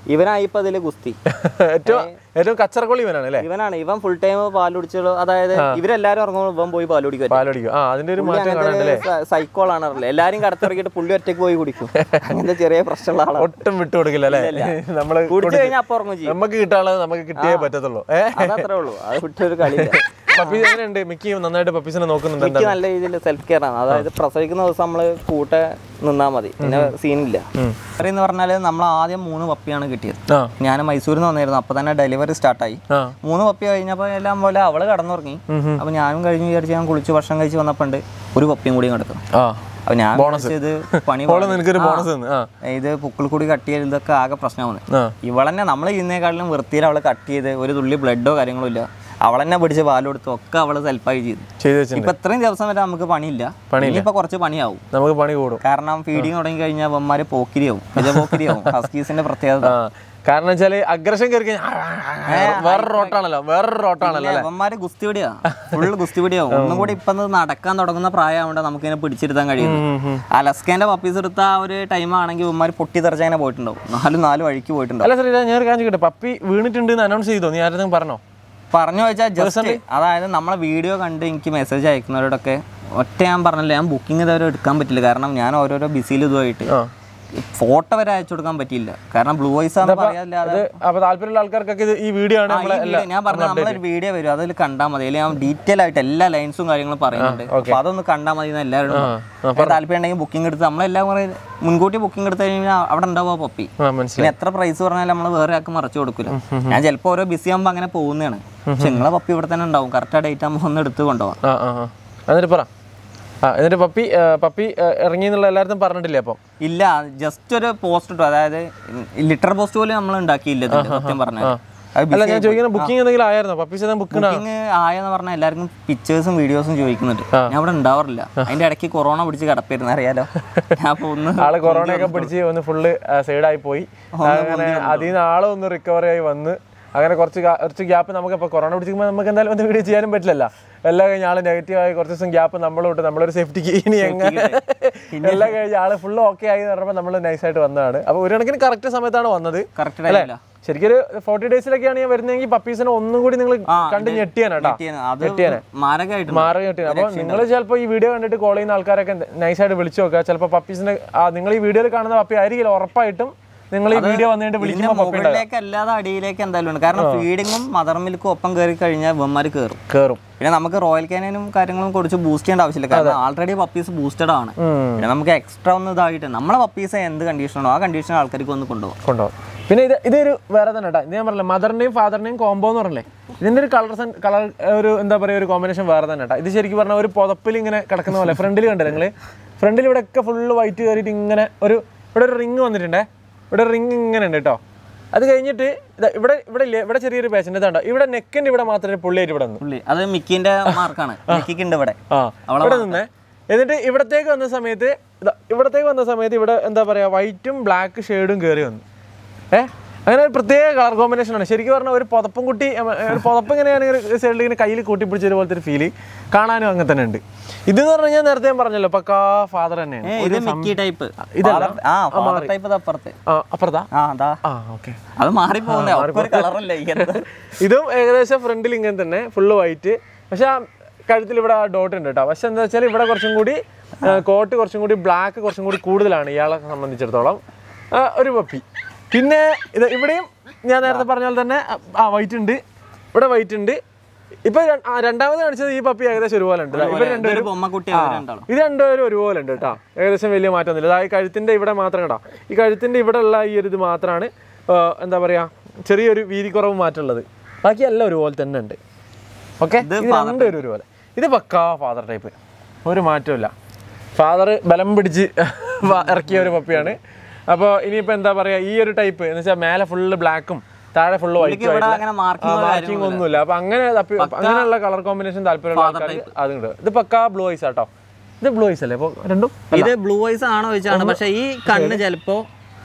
ഇവനായി ഇപ്പൊ അതില് ഗുസ്തി ഏറ്റവും ഏറ്റവും കച്ചറക്കൊള്ളി ഇവനാണ് അല്ലേ ഇവനാണ് ഇവൻ ഫുൾ ടൈം പാൽ കുടിച്ചുള്ളൂ അതായത് ഇവരെല്ലാരും ഇറങ്ങുമ്പോൾ ഇവൻ പോയി പാൽ കുടിക്കും പാലടിക്കും ആ അതിന്റെ ഒരു മാറ്റം കാണാണ്ടല്ലേ സൈക്കോളാണ് അറിയില്ല എല്ലാരും കടത്തിറക്കിയിട്ട് പുള്ളി ഒറ്റയ്ക്ക് പോയി കുടിക്കും അങ്ങനത്തെ ചെറിയ പ്രശ്നമുള്ള ആളാണ് ഒട്ടും വിട്ടു കൊടുക്കില്ല അല്ലേ നമ്മള് കുടിച്ചു കഴിഞ്ഞാൽ അപ്പൊ ഉറങ്ങും ചെയ്യും നമുക്ക് കിട്ടാനുള്ളത് നമുക്ക് കിട്ടിയേ പറ്റത്തുള്ളൂ ഏ അതത്രേ ഉള്ളൂ അത് വിട്ടൊരു കളിയില്ല പപ്പീസ് എങ്ങനെയുണ്ട് മിക്കി നന്നായിട്ട് പപ്പീസിനെ നോക്കുന്നുണ്ട് എനിക്ക് നല്ല രീതിയിൽ സെൽഫ് കെയർ ആണ് അതായത് പ്രസവിക്കുന്ന ദിവസം നമ്മള് കൂട്ടെ നിന്നാ മതി പിന്നെ സീനില്ല എന്ന് പറഞ്ഞാല് നമ്മൾ ആദ്യം മൂന്ന് പപ്പിയാണ് കിട്ടിയത് ആ ഞാൻ മൈസൂരിൽ നിന്ന് വന്നിരുന്നു അപ്പൊ തന്നെ ഡെലിവറി സ്റ്റാർട്ടായി ആ മൂന്ന് പപ്പി കഴിഞ്ഞപ്പോൾ എല്ലാം പോലെ അവള് കടന്നുറങ്ങി അപ്പൊ ഞാനും കഴിഞ്ഞ് വിചാരിച്ച് ഞാൻ കുളിച്ച് ഭക്ഷണം കഴിച്ച് വന്നപ്പോണ്ട് ഒരു പപ്പിയും കൂടി കിടക്കണം ആ അപ്പൊ ഞാൻ വിചാരിച്ചത് പണി ഓള് നിനക്കൊരു ബോണസ് തന്നു ആ ഇത് പുക്കിൾ കൂടി കട്ട് ചെയ്ത് ഇതൊക്കെ ആകെ പ്രശ്നമാണ് ആ ഇവളെന്നെ നമ്മൾ ചെയ്യുന്നേക്കാളിലും വൃത്തിയിൽ അവള് കട്ട് ചെയ്ത് ഒരു തുള്ളി ബ്ലഡോ കാര്യങ്ങളോ ഇല്ല അവളെന്നെ പിടിച്ച് പാൽ കൊടുത്ത് ഒക്കെ അവള് സെൽഫായി ചെയ്തു ചെയ്തു വെച്ചിട്ടുണ്ട് ഇപ്പൊ ഇത്രയും ദിവസം വരെ നമുക്ക് പണിയില്ല ഇനിയിപ്പോ കുറച്ച് പണിയാവും നമുക്ക് പണി കൂടും കാരണം ഫീഡിങ് തുടങ്ങി കഴിഞ്ഞാൽ അവന്മാര് പോക്കിരിയാവും ഗജപോക്കിരിയാവും ഹസ്കീസിന്റെ പ്രത്യേകത ആ കാരണം വെച്ചാല് അഗ്രഷൻ കയറി കഴിഞ്ഞാൽ വേറൊരു റോട്ടാണല്ലോ വേറൊരു റോട്ടാണല്ലോ ഇല്ല, അവന്മാര് ഗുസ്തി പിടിയാ ഫുള്ള് ഗുസ്തി പിടിയാവും ഒന്നും കൂടി ഇപ്പൊ ഇത് നടക്കാൻ തുടങ്ങുന്ന പ്രായമാവുകൊണ്ട് നമുക്ക് ഇതിനെ പിടിച്ചിരുത്താൻ കഴിയുന്നു അലസ്കേന്റെ പപ്പീസ് എടുത്ത ആ ഒരു ടൈം ആണെങ്കിൽ ഇവന്മാര് പൊട്ടി തെറിച്ചങ്ങനെ പോയിട്ടുണ്ടാവും നാലും നാല് വഴിക്ക് പോയിട്ടുണ്ടാവും അല്ല സാർ ഞാൻ ഒരു കാര്യം ചോദിക്കട്ടെ പപ്പി വീണിട്ടുണ്ട് എന്ന് അനൗൺസ് ചെയ്തോ നീ ആരെങ്കിലും പറഞ്ഞോ പറഞ്ഞു വെച്ചാൽ ജസ്റ്റ് അതായത് നമ്മളെ വീഡിയോ കണ്ട് എനിക്ക് മെസ്സേജ് അയക്കുന്നവരോടൊക്കെ ഒറ്റ ഞാൻ പറഞ്ഞില്ല ഞാൻ ബുക്കിംഗ് ഇതുവരെ എടുക്കാൻ പറ്റില്ല കാരണം ഞാൻ ഓരോരോ ബിസിയിൽ ഇതുമായിട്ട് ആ ഫോട്ടോ വരെ അയച്ചു കൊടുക്കാൻ പറ്റിയില്ല കാരണം ബ്ലൂ വൈസ് ആണെന്ന് പറയാല്ലാതെ അത് അപ്പൊ താല്പര്യമുള്ള ആൾക്കാർക്കൊക്കെ ഇത് ഈ വീഡിയോ ആണ് ആ, ഈ നമ്മളെ വീഡിയോ ഞാൻ പറഞ്ഞ നമ്മളൊരു വീഡിയോ വരും അതിൽ കണ്ടാൽ മതി അതിൽ ഞാൻ ഡീറ്റെയിൽ ആയിട്ട് എല്ലാ ലൈൻസും കാര്യങ്ങളും പറയുന്നുണ്ട് അപ്പൊ അതൊന്ന് കണ്ടാൽ മതി എന്ന് എല്ലാവരും താല്പര്യം ഉണ്ടെങ്കിൽ ബുക്കിംഗ് എടുത്ത് നമ്മളെല്ലാം കൂടെ മുൻകൂട്ടി ബുക്കിംഗ് എടുത്ത് കഴിഞ്ഞാൽ അവിടെ ഉണ്ടാവുക പപ്പി ആ മനസ്സിലായി പിന്നെ എത്ര പ്രൈസ് പറഞ്ഞാലും നമ്മൾ വേറെ ആൾക്ക് മറച്ചു കൊടുക്കില്ല ഞാൻ ചിലപ്പോൾ ഓരോ ബിസി ആകുമ്പോൾ അങ്ങനെ പോകുന്നതാണ് പക്ഷെ നിങ്ങളെ പപ്പി ഇവിടെ തന്നെ ഉണ്ടാവും കറക്റ്റ് ആ ഡേറ്റ് ആകുമ്പോൾ ഒന്ന് എടുത്ത് കൊണ്ടുപോകാം ആ ആ ആ എന്നിട്ട് പറ ആ എന്നിട്ട് പപ്പി ആ, പപ്പി ആ, ഇറങ്ങി എന്നുള്ള എല്ലായിടത്തും പറഞ്ഞിട്ടില്ലേ അപ്പം ഇല്ല ജസ്റ്റ് ഒരു പോസ്റ്റ് ഇട്ടു അതായത് ലിറ്റർ പോസ്റ്റ് പോലും നമ്മൾ ഉണ്ടാക്കിയില്ല ഇതിന്റെ സത്യം പറഞ്ഞാൽ അല്ല ഞാൻ ചോദിക്കുന്ന ബുക്കിംഗ് എന്തെങ്കിലും ആയിരുന്നോ പപ്പീസ് ഞാൻ ബുക്ക് ബുക്കിംഗ് ആയെന്ന് പറഞ്ഞാൽ എല്ലാവർക്കും പിക്ചേഴ്സും വീഡിയോസും ചോദിക്കുന്നുണ്ട് ഞാൻ ഇവിടെ ഉണ്ടാവാറില്ല അതിന്റെ ഇടയ്ക്ക് കൊറോണ പിടിച്ച് കിടപ്പായിരുന്നു അറിയാലോ ഞാൻ അപ്പൊ ഒന്ന് ആള് കൊറോണ ഒക്കെ പിടിച്ച് ഒന്ന് ഫുള്ള് സൈഡായി പോയി അങ്ങനെ അതിൽ നിന്ന് ആളെ ഒന്ന് റിക്കവറി ആയി വന്ന് അങ്ങനെ കുറച്ച് ഗാ- കുറച്ച് ഗ്യാപ്പ് നമുക്ക് ഇപ്പോൾ കൊറോണ പിടിച്ചിരിക്കുമ്പോൾ നമുക്ക് എന്തായാലും ഒന്ന് വീഡിയോ ചെയ്യാനും പറ്റില്ലല്ല എല്ലാം കഴിഞ്ഞ് ആള് നെഗറ്റീവ് ആയി കുറച്ച് ദിവസം ഗ്യാപ്പ് നമ്മൾ വിട്ട് നമ്മളൊരു സേഫ്റ്റിക്ക് ഇനി എങ്ങനെ എല്ലാം കഴിഞ്ഞ് ആള് ഫുള്ള് ഓക്കെ ആയി എന്ന് പറഞ്ഞപ്പോൾ നമ്മൾ നൈസായിട്ട് വന്നതാണ് അപ്പോൾ ഒരു കണക്കിന് കറക്റ്റ് സമയത്താണ് വന്നത് കറക്റ്റ് ടൈമില്ല ശരിക്കും ഒരു ഫോർട്ടി ഡേയ്സിലൊക്കെയാണ് ഞാൻ വരുന്നതെങ്കിൽ പപ്പീസിനെ ഒന്നും കൂടി നിങ്ങൾ കണ്ട് ഞെട്ടിയാനാട്ടാ അത് മാരകമായിട്ട് മാറി കിട്ടിയത് അപ്പോൾ നിങ്ങൾ ചിലപ്പോൾ ഈ വീഡിയോ കണ്ടിട്ട് കോൾ ചെയ്യുന്ന ആൾക്കാരൊക്കെ നൈസായിട്ട് വിളിച്ചു നോക്കുക ചിലപ്പോൾ പപ്പീസിനെ നിങ്ങൾ ഈ വീഡിയോയിൽ കാണുന്ന പപ്പി ആയിരിക്കില്ല ഉറപ്പായിട്ടും നിങ്ങൾ ഈ വീഡിയോ വന്നിട്ട് വിളിക്കുമ്പോൾ പപ്പി ഉണ്ടാകും മുകളിലേക്ക് അല്ലാതെ അടിയിലേക്ക് എന്തായാലും ഉണ്ട് കാരണം ഫീഡിങ്ങും മദർ മിൽക്കും ഒപ്പം കയറി കഴിഞ്ഞാൽ ഇവന്മാർ കയറും കയറും പിന്നെ നമുക്ക് റോയൽ കാനും കാര്യങ്ങളും കുറച്ച് ബൂസ്റ്റ് ചെയ്യേണ്ട ആവശ്യമില്ല കാരണം ആൾറെഡി പപ്പീസ് ബൂസ്റ്റഡ് ആണ് പിന്നെ നമുക്ക് എക്സ്ട്രാ ഒന്ന് ഇതായിട്ട് നമ്മളെ പപ്പീസ് എന്ത് കണ്ടീഷനാണോ ആ കണ്ടീഷൻ ആൾക്കാർക്ക് ഒന്ന് കൊണ്ടുപോകും കൊണ്ടുപോകും പിന്നെ ഇത് ഇതൊരു വേറെ തന്നെ കേട്ടോ ഇത് ഞാൻ പറഞ്ഞില്ല മദറിന്റെയും ഫാദറിന്റെയും കോംബോ എന്ന് പറഞ്ഞില്ലേ ഇതിന്റെ ഒരു കളർ കളർ ഒരു എന്താ പറയുക ഒരു കോമ്പിനേഷൻ വേറെ തന്നെ കേട്ടോ ഇത് ശരിക്കും പറഞ്ഞാൽ ഒരു പുതപ്പിൽ ഇങ്ങനെ കിടക്കുന്ന പോലെ ഫ്രണ്ടിൽ കണ്ടില്ല നിങ്ങൾ ഫ്രണ്ടിൽ ഇവിടെ ഒക്കെ ഫുള്ള് വൈറ്റ് കയറിയിട്ട് ഇങ്ങനെ ഒരു ഇവിടെ ഒരു റിങ് വന്നിട്ടുണ്ടേ ഇവിടെ റിങ് ഇങ്ങനെ ഉണ്ട് കേട്ടോ അത് കഴിഞ്ഞിട്ട് ഇതാ ഇവിടെ ഇവിടെ ഇല്ലേ ഇവിടെ ചെറിയൊരു പേശൻ്റെ ഇതാണ്ടോ ഇവിടെ നെക്കിന്റെ ഇവിടെ മാത്രമേ പുള്ളിയായിട്ട് ഇവിടെ വന്നു പുള്ളി അത് മിക്കിന്റെ മാർക്കാണ് മിക്കിക്ക് ഉണ്ട് ഇവിടെ ആ ഇവിടെ നിന്നേ എന്നിട്ട് ഇവിടത്തേക്ക് വന്ന സമയത്ത് ഇതാ ഇവിടത്തേക്ക് വന്ന സമയത്ത് ഇവിടെ എന്താ പറയാ വൈറ്റും ബ്ലാക്ക് ഷെയ്ഡും കയറി വന്നു ഏ അങ്ങനെ ഒരു പ്രത്യേക കളർ കോമ്പിനേഷൻ ആണ് ശരിക്കും പറഞ്ഞാൽ ഒരു പുതപ്പും കുട്ടി ഉം, ഒരു പുതപ്പ് ഇങ്ങനെ ഒരു സൈഡിൽ ഇങ്ങനെ കയ്യിൽ കൂട്ടി പിടിച്ചൊരു പോലത്തെ ഒരു ഫീല് കാണാനും അങ്ങനെ തന്നെ ഉണ്ട് ഇതെന്ന് പറഞ്ഞു കഴിഞ്ഞാൽ നേരത്തെ ഞാൻ പറഞ്ഞല്ലോ പക്കാ ഫാദർ തന്നെയാണ് ഏ, ഇത് മിക്കി ടൈപ്പ് ഇതല്ല? ആ ഫാദർ ടൈപ്പ് അപ്പുറത്ത് ആ അപ്പുറത്താ ആ അതാ ആ ഓക്കെ അത് മാറിപ്പോകുന്നേ ഒരു കളറല്ലേ എന്താ ഇതും ഏകദേശം ഫ്രണ്ടിൽ ഇങ്ങനെ തന്നെ ഫുള്ള് വൈറ്റ് പക്ഷെ ആ കഴുത്തിൽ ഇവിടെ ഡോട്ട് ഉണ്ട് കേട്ടോ പക്ഷെ എന്താ വെച്ചാൽ ഇവിടെ കുറച്ചും കൂടി കോട്ട് കുറച്ചും കൂടി ബ്ലാക്ക് കുറച്ചും കൂടി കൂടുതലാണ് ഇയാളെ സംബന്ധിച്ചിടത്തോളം ആ, ഒരു പപ്പി പിന്നെ ഇത് ഇവിടെയും ഞാൻ നേരത്തെ പറഞ്ഞ പോലെ തന്നെ ആ വൈറ്റ് ഉണ്ട് ഇവിടെ വൈറ്റ് ഉണ്ട് ഇപ്പൊ ര- ആ, രണ്ടാമത് കാണിച്ചത് ഈ പപ്പി ഏകദേശം ഒരുപോലെ ഉണ്ട് ഇവർ ഇതൊരു രണ്ടുപേരും ബൊമ്മക്കുട്ടി ആ, അവര് രണ്ടാളും ഇത് രണ്ടുപേരും ഒരുപോലെ ഉണ്ട് കേട്ടോ ഏകദേശം വലിയ മാറ്റമൊന്നുമില്ല അതായത് ഈ കഴുത്തിന്റെ ഇവിടെ മാത്രം കേട്ടോ ഈ കഴുത്തിന്റെ ഇവിടെ ഉള്ള ഈ ഒരു ഇത് മാത്രമാണ് ആ, എന്താ പറയാ ചെറിയൊരു വീതി കുറവ് മാറ്റമുള്ളത് ബാക്കി എല്ലാം ഒരുപോലെ തന്നെ ഉണ്ട് ഓക്കെ ഇത് രണ്ടുപേരും ഒരുപോലെ ഇത് പക്കാ ഫാദർ ടൈപ്പ് ഒരു മാറ്റമില്ല ഫാദർ ബലം പിടിച്ച് വ- ഇറക്കിയ ഒരു പപ്പിയാണ് അപ്പോൾ ഇനിയിപ്പോൾ എന്താ പറയാ ഈ ഒരു ടൈപ്പ് എന്ന് വെച്ചാൽ മേലെ ഫുള്ള് ബ്ലാക്കും താഴെ ഫുള്ള് വൈറ്റും ഇവിടെ അങ്ങനെ മാർക്കിംഗ് മാർക്കിംഗ് ഒന്നുമില്ല അപ്പൊ അങ്ങനെ തപ്പി അങ്ങനെയുള്ള കളർ കോമ്പിനേഷൻ താല്പര്യമുള്ള ആൾക്കാർക്ക് അതുണ്ട് ഇത് പക്കാ ബ്ലൂ ഐസ് ആട്ടോ ഇത് ബ്ലൂ ഐസ് അല്ലേ അപ്പോൾ രണ്ടും ഇത് ബ്ലൂ ഐസ് ആണോ ചോദിച്ചാണ് പക്ഷെ ഈ കണ്ണ് ചിലപ്പോ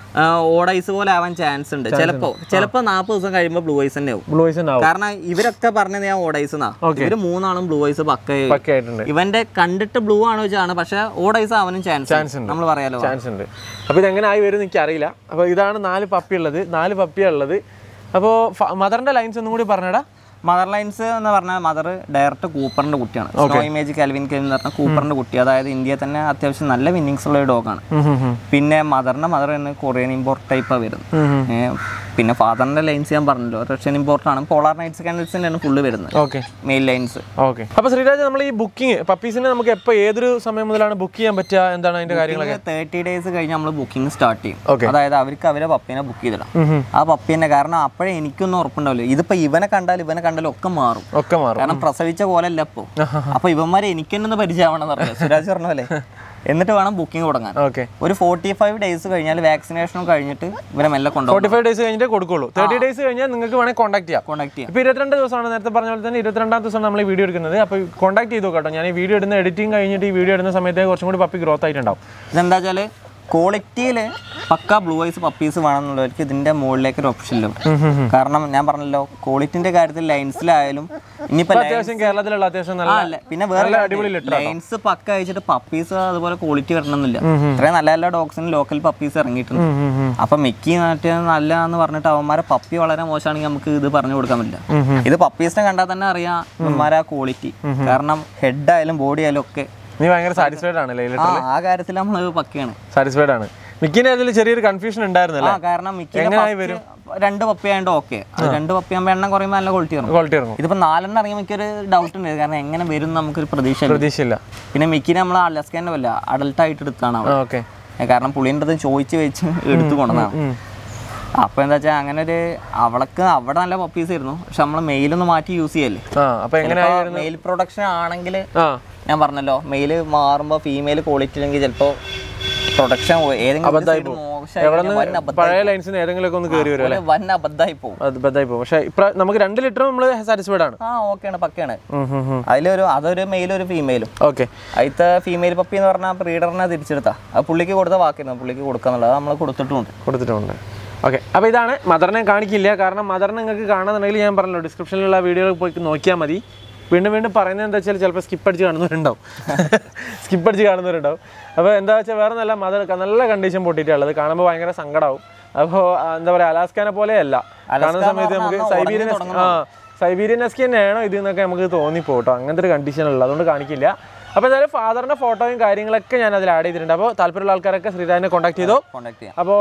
ഓഡൈസ് പോലെ ആവാൻ ചാൻസ് ഉണ്ട് ചിലപ്പോ ചിലപ്പോ നാൽപ്പത് ദിവസം കഴിയുമ്പോൾ ബ്ലൂ ഐസ് തന്നെ ആവും ബ്ലൂ ഐസ് ഉണ്ടാവും കാരണം ഇവരൊക്കെ പറഞ്ഞത് ഞാൻ ഓഡൈസ് എന്നാ ഇവര് മൂന്നാളും ബ്ലൂ ഐസ് പക്ക പക്ക ആയിട്ടുണ്ട് ഇവന്റെ കണ്ടിട്ട് ബ്ലൂ ആണ് വെച്ചാണ് പക്ഷെ ഓഡൈസ് ആവാനും ചാൻസ് Chance ഉണ്ട്. നമ്മൾ പറയാലോ ചാൻസ് ഉണ്ട് അപ്പോൾ ഇതെങ്ങനെ ആയി വരും എനിക്ക് അറിയില്ല അപ്പോൾ ഇതാണ് നാല് പപ്പി ഉള്ളത് നാല് പപ്പിയാണ് ഉള്ളത് അപ്പോൾ മദറിന്റെ ലൈൻസ് ഒന്നും കൂടി പറഞ്ഞടാ മദർ ലൈൻസ് എന്ന് പറഞ്ഞാൽ മദർ ഡയറക്റ്റ് കൂപ്പറിന്റെ കുട്ടിയാണ് സ്നോ ഇമേജ് കാൽവിൻ കെൽവിൻ എന്ന് പറഞ്ഞ കൂപ്പറിന്റെ കുട്ടി അതായത് ഇന്ത്യയിൽ തന്നെ അത്യാവശ്യം നല്ല വിന്നിങ്സ് ഉള്ള ഒരു ഡോഗാണ് പിന്നെ മദറിന്റെ മദർ തന്നെ കൊറിയൻ ഇമ്പോർട്ട് ടൈപ്പാണ് വരുന്നത് ഏ, പിന്നെ ഫാദറിന്റെ ലൈൻസ് ഞാൻ പറഞ്ഞല്ലോ റഷ്യൻ ഇമ്പോർട്ട് ആണ് പോളാർ നൈറ്റ്സ് കാൻഡിൽസിന്റെ ആണ് ഫുള്ള് വരുന്നത് ഓക്കെ മെയിൽ ലൈൻസ് ഓക്കെ അപ്പോൾ ശ്രീരാജ് നമ്മൾ ഈ ബുക്കിംഗ് പപ്പീസിനെ നമുക്ക് എപ്പോൾ ഏതൊരു സമയം മുതലാണ് ബുക്ക് ചെയ്യാൻ പറ്റുക എന്താണ് അതിന്റെ കാര്യങ്ങളൊക്കെ തേർട്ടി ഡേയ്സ് കഴിഞ്ഞ് നമ്മൾ ബുക്കിംഗ് സ്റ്റാർട്ട് ചെയ്യും Okay. അതായത് അവർക്ക് അവരെ പപ്പീനെ ബുക്ക് ചെയ്തിടാം ആ പപ്പീനെ കാരണം അപ്പോഴേ എനിക്കൊന്നും ഉറപ്പുണ്ടാവില്ല ഇതിപ്പോ ഇവനെ കണ്ടാൽ ഇവനെ കണ്ടാൽ ഒക്കെ മാറും ഒക്കെ മാറും കാരണം പ്രസവിച്ച പോലെ അല്ല ഇപ്പൊ അപ്പൊ ഇവന്മാരെ എനിക്ക് തന്നെ ഒന്ന് പരിചയമാണെന്ന് പറഞ്ഞു സുരാജ് പറഞ്ഞ പോലെ എന്നിട്ട് വേണം ബുക്കിംഗ് തുടങ്ങാൻ ഓക്കെ ഒരു ഫോർട്ടി ഫൈവ് ഡേയ്സ് കഴിഞ്ഞാൽ വാക്സിനേഷനും കഴിഞ്ഞിട്ട് ഇവരെ മെല്ലെ കൊണ്ടുപോകും ഫോർട്ടി ഫൈവ് ഡേയ്സ് കഴിഞ്ഞിട്ട് കൊടുക്കുള്ളൂ തേർട്ടി ഡേയ്സ് കഴിഞ്ഞാൽ നിങ്ങൾക്ക് വേണമെങ്കിൽ കോൺടാക്ട് ചെയ്യാം കോണ്ടാക്ട് ചെയ്യാം ഇപ്പോൾ ഇരുപത്തിരണ്ട് ദിവസമാണ് നേരത്തെ പറഞ്ഞ പോലെ തന്നെ ഇരുപത്തിരണ്ടാം ദിവസമാണ് നമ്മൾ ഈ വീഡിയോ എടുക്കുന്നത് അപ്പോൾ കോൺടാക്ട് ചെയ്തു കേട്ടോ ഞാൻ ഈ വീഡിയോ ഇടുന്ന എഡിറ്റിംഗ് കഴിഞ്ഞിട്ട് ഈ വീഡിയോ ഇടുന്ന സമയത്ത് കുറച്ചും കൂടി പപ്പി ഗ്രോത്ത് ആയിട്ടുണ്ടാവും ഇതെന്താ വെച്ചാല് ക്വാളിറ്റിയിൽ പക്ക ബ്ലൂ ഐസ് പപ്പീസ് വേണമെന്നുള്ളവർക്ക് ഇതിന്റെ മുകളിലേക്ക് ഒരു ഓപ്ഷൻ ഇല്ല കാരണം ഞാൻ പറഞ്ഞല്ലോ ക്വാളിറ്റിന്റെ കാര്യത്തിൽ ലൈൻസിലായാലും ഇനിയിപ്പോ അത്യാവശ്യം കേരളത്തിലുള്ള അത്യാവശ്യം ആ, നല്ല അല്ല. പിന്നെ വേറെ നല്ല അടിപൊളി ലിറ്റർ ലൈൻസ് പക്ക അയച്ചിട്ട് പപ്പീസ് അതുപോലെ ക്വാളിറ്റി വരണമെന്നില്ല ഇത്രയും നല്ല നല്ല ഡോഗ്സിന് ലോക്കൽ പപ്പീസ് ഇറങ്ങിയിട്ടുണ്ട് അപ്പൊ മിക്കി മറ്റേ നല്ല എന്ന് പറഞ്ഞിട്ട് അവന്മാരെ പപ്പി വളരെ മോശമാണെങ്കിൽ നമുക്ക് ഇത് പറഞ്ഞു കൊടുക്കാൻ പറ്റില്ല ഇത് പപ്പീസിനെ കണ്ടാൽ തന്നെ അറിയാം ഇവന്മാരെ ക്വാളിറ്റി കാരണം ഹെഡ് ആയാലും ബോഡി ആയാലും ഒക്കെ നീ ഭയങ്കര സാറ്റിസ്ഫൈഡ് ആണ് ലൈല ആ ആ കാര്യത്തിൽ നമ്മൾ പക്കയാണ് സാറ്റിസ്ഫൈഡ് ആണ് മിക്കിന് അതിൽ ചെറിയൊരു കൺഫ്യൂഷൻ ഉണ്ടായിരുന്നല്ലേ ആ കാരണം മിക്കിന്റെ first രണ്ട് പപ്പി ആയതുകൊണ്ട് ഓക്കെ രണ്ട് പപ്പി ആകുമ്പോൾ എണ്ണം കുറയുമ്പോൾ നല്ല ക്വാളിറ്റി വരും ക്വാളിറ്റി ഇറങ്ങും ഇതിപ്പോ നാലെണ്ണം ഇറങ്ങി മിക്കൊരു ഡൗട്ട് ഉണ്ട് കാരണം എങ്ങനെ വരും എന്ന് നമുക്കൊരു പ്രതീക്ഷ ഇല്ല. പ്രതീക്ഷയില്ല പിന്നെ മിക്കിനെ നമ്മൾ അലസ്കാൻ്റെ അല്ല അഡൽട്ട് ആയിട്ട് എടുത്താണ് അവൾ ഓക്കെ കാരണം പുള്ളിൻ്റെ അടുത്ത് ചോദിച്ച് വെച്ച് എടുത്തു കൊണ്ടതാണ് അപ്പൊ എന്താ വെച്ചാൽ അങ്ങനെ ഒരു അവൾക്ക് അവിടെ നല്ല പപ്പീസ് ആയിരുന്നു പക്ഷെ നമ്മൾ മെയിലൊന്ന് മാറ്റി യൂസ് ചെയ്യല്ലേ ആ അപ്പൊ എങ്ങനെ മെയിൽ പ്രൊഡക്ഷൻ ആണെങ്കിൽ ആ ഞാൻ പറഞ്ഞല്ലോ മെയിൽ മാറുമ്പോൾ ഫീമെയിൽ ക്വാളിറ്റി ഇല്ലെങ്കിൽ ചിലപ്പോൾ പ്രൊഡക്ഷൻ ഏതെങ്കിലും ഒരു side മോശമായി എവിടെ കഴിഞ്ഞാൽ വൻ അബദ്ധം പഴയ ലൈൻസിന് ഏതെങ്കിലും ഒക്കെ ഒന്ന് കയറി വരും പോലെ വൻ അബദ്ധമായി പോകും അത് ബദ്ധായി പോകും പക്ഷേ ഇപ്രാ നമുക്ക് രണ്ട് ലിറ്റർ നമ്മൾ സാറ്റിസ്ഫൈഡ് ആണ് ആ ഓക്കെയാണ് പക്കയാണ് അതിലൊരു അതൊരു മെയിലും ഒരു ഫീമെയിലും ഓക്കെ അതിലത്തെ ഫീമെയിൽ പപ്പി എന്ന് പറഞ്ഞാൽ ബ്രീഡറിനെ തിരിച്ചെടുത്താ അത് പുള്ളിക്ക് കൊടുത്ത വാക്കിയിരുന്നു പുള്ളിക്ക് കൊടുക്കാന്നുള്ളത് അത് നമ്മൾ കൊടുത്തിട്ടുമുണ്ട് കൊടുത്തിട്ടുണ്ട് ഓക്കെ അപ്പോൾ ഇതാണ് മദറിനെ കാണിക്കില്ല കാരണം മദറിനെ നിങ്ങൾക്ക് കാണാന്നുണ്ടെങ്കിൽ ഞാൻ പറഞ്ഞല്ലോ ഡിസ്ക്രിപ്ഷനിലുള്ള വീഡിയോകൾ പോയി നോക്കിയാൽ മതി വീണ്ടും വീണ്ടും പറയുന്നത് എന്താ വെച്ചാൽ ചിലപ്പോൾ സ്കിപ്പ് അടിച്ച് കാണുന്നവരുണ്ടാവും സ്കിപ്പ് അടിച്ച് കാണുന്നവരുണ്ടാവും അപ്പോൾ എന്താ വെച്ചാൽ വേറെ നല്ല മദർ നല്ല കണ്ടീഷൻ പൊട്ടിയിട്ടുള്ളത് കാണുമ്പോൾ ഭയങ്കര സങ്കടമാവും അപ്പോൾ എന്താ പറയുക അലാസ്കാനെ പോലെയല്ല കാണുന്ന സമയത്ത് നമുക്ക് സൈബീരിയൻ ആ സൈബീരിയൻ എസ്കി തന്നെയാണോ ഇത് എന്നൊക്കെ നമുക്ക് തോന്നിപ്പോട്ടോ അങ്ങനത്തെ ഒരു കണ്ടീഷൻ ഉള്ളത് അതുകൊണ്ട് കാണിക്കില്ല അപ്പോൾ എന്തായാലും ഫാദറിൻ്റെ ഫോട്ടോയും കാര്യങ്ങളൊക്കെ ഞാൻ അതിൽ ആഡ് ചെയ്തിട്ടുണ്ട് അപ്പോൾ താല്പര്യമുള്ള ആൾക്കാരൊക്കെ ശ്രീരാജിനെ കോൺടാക്ട് ചെയ്തോ കോണ്ടാക്ട് ചെയ്യാം അപ്പോൾ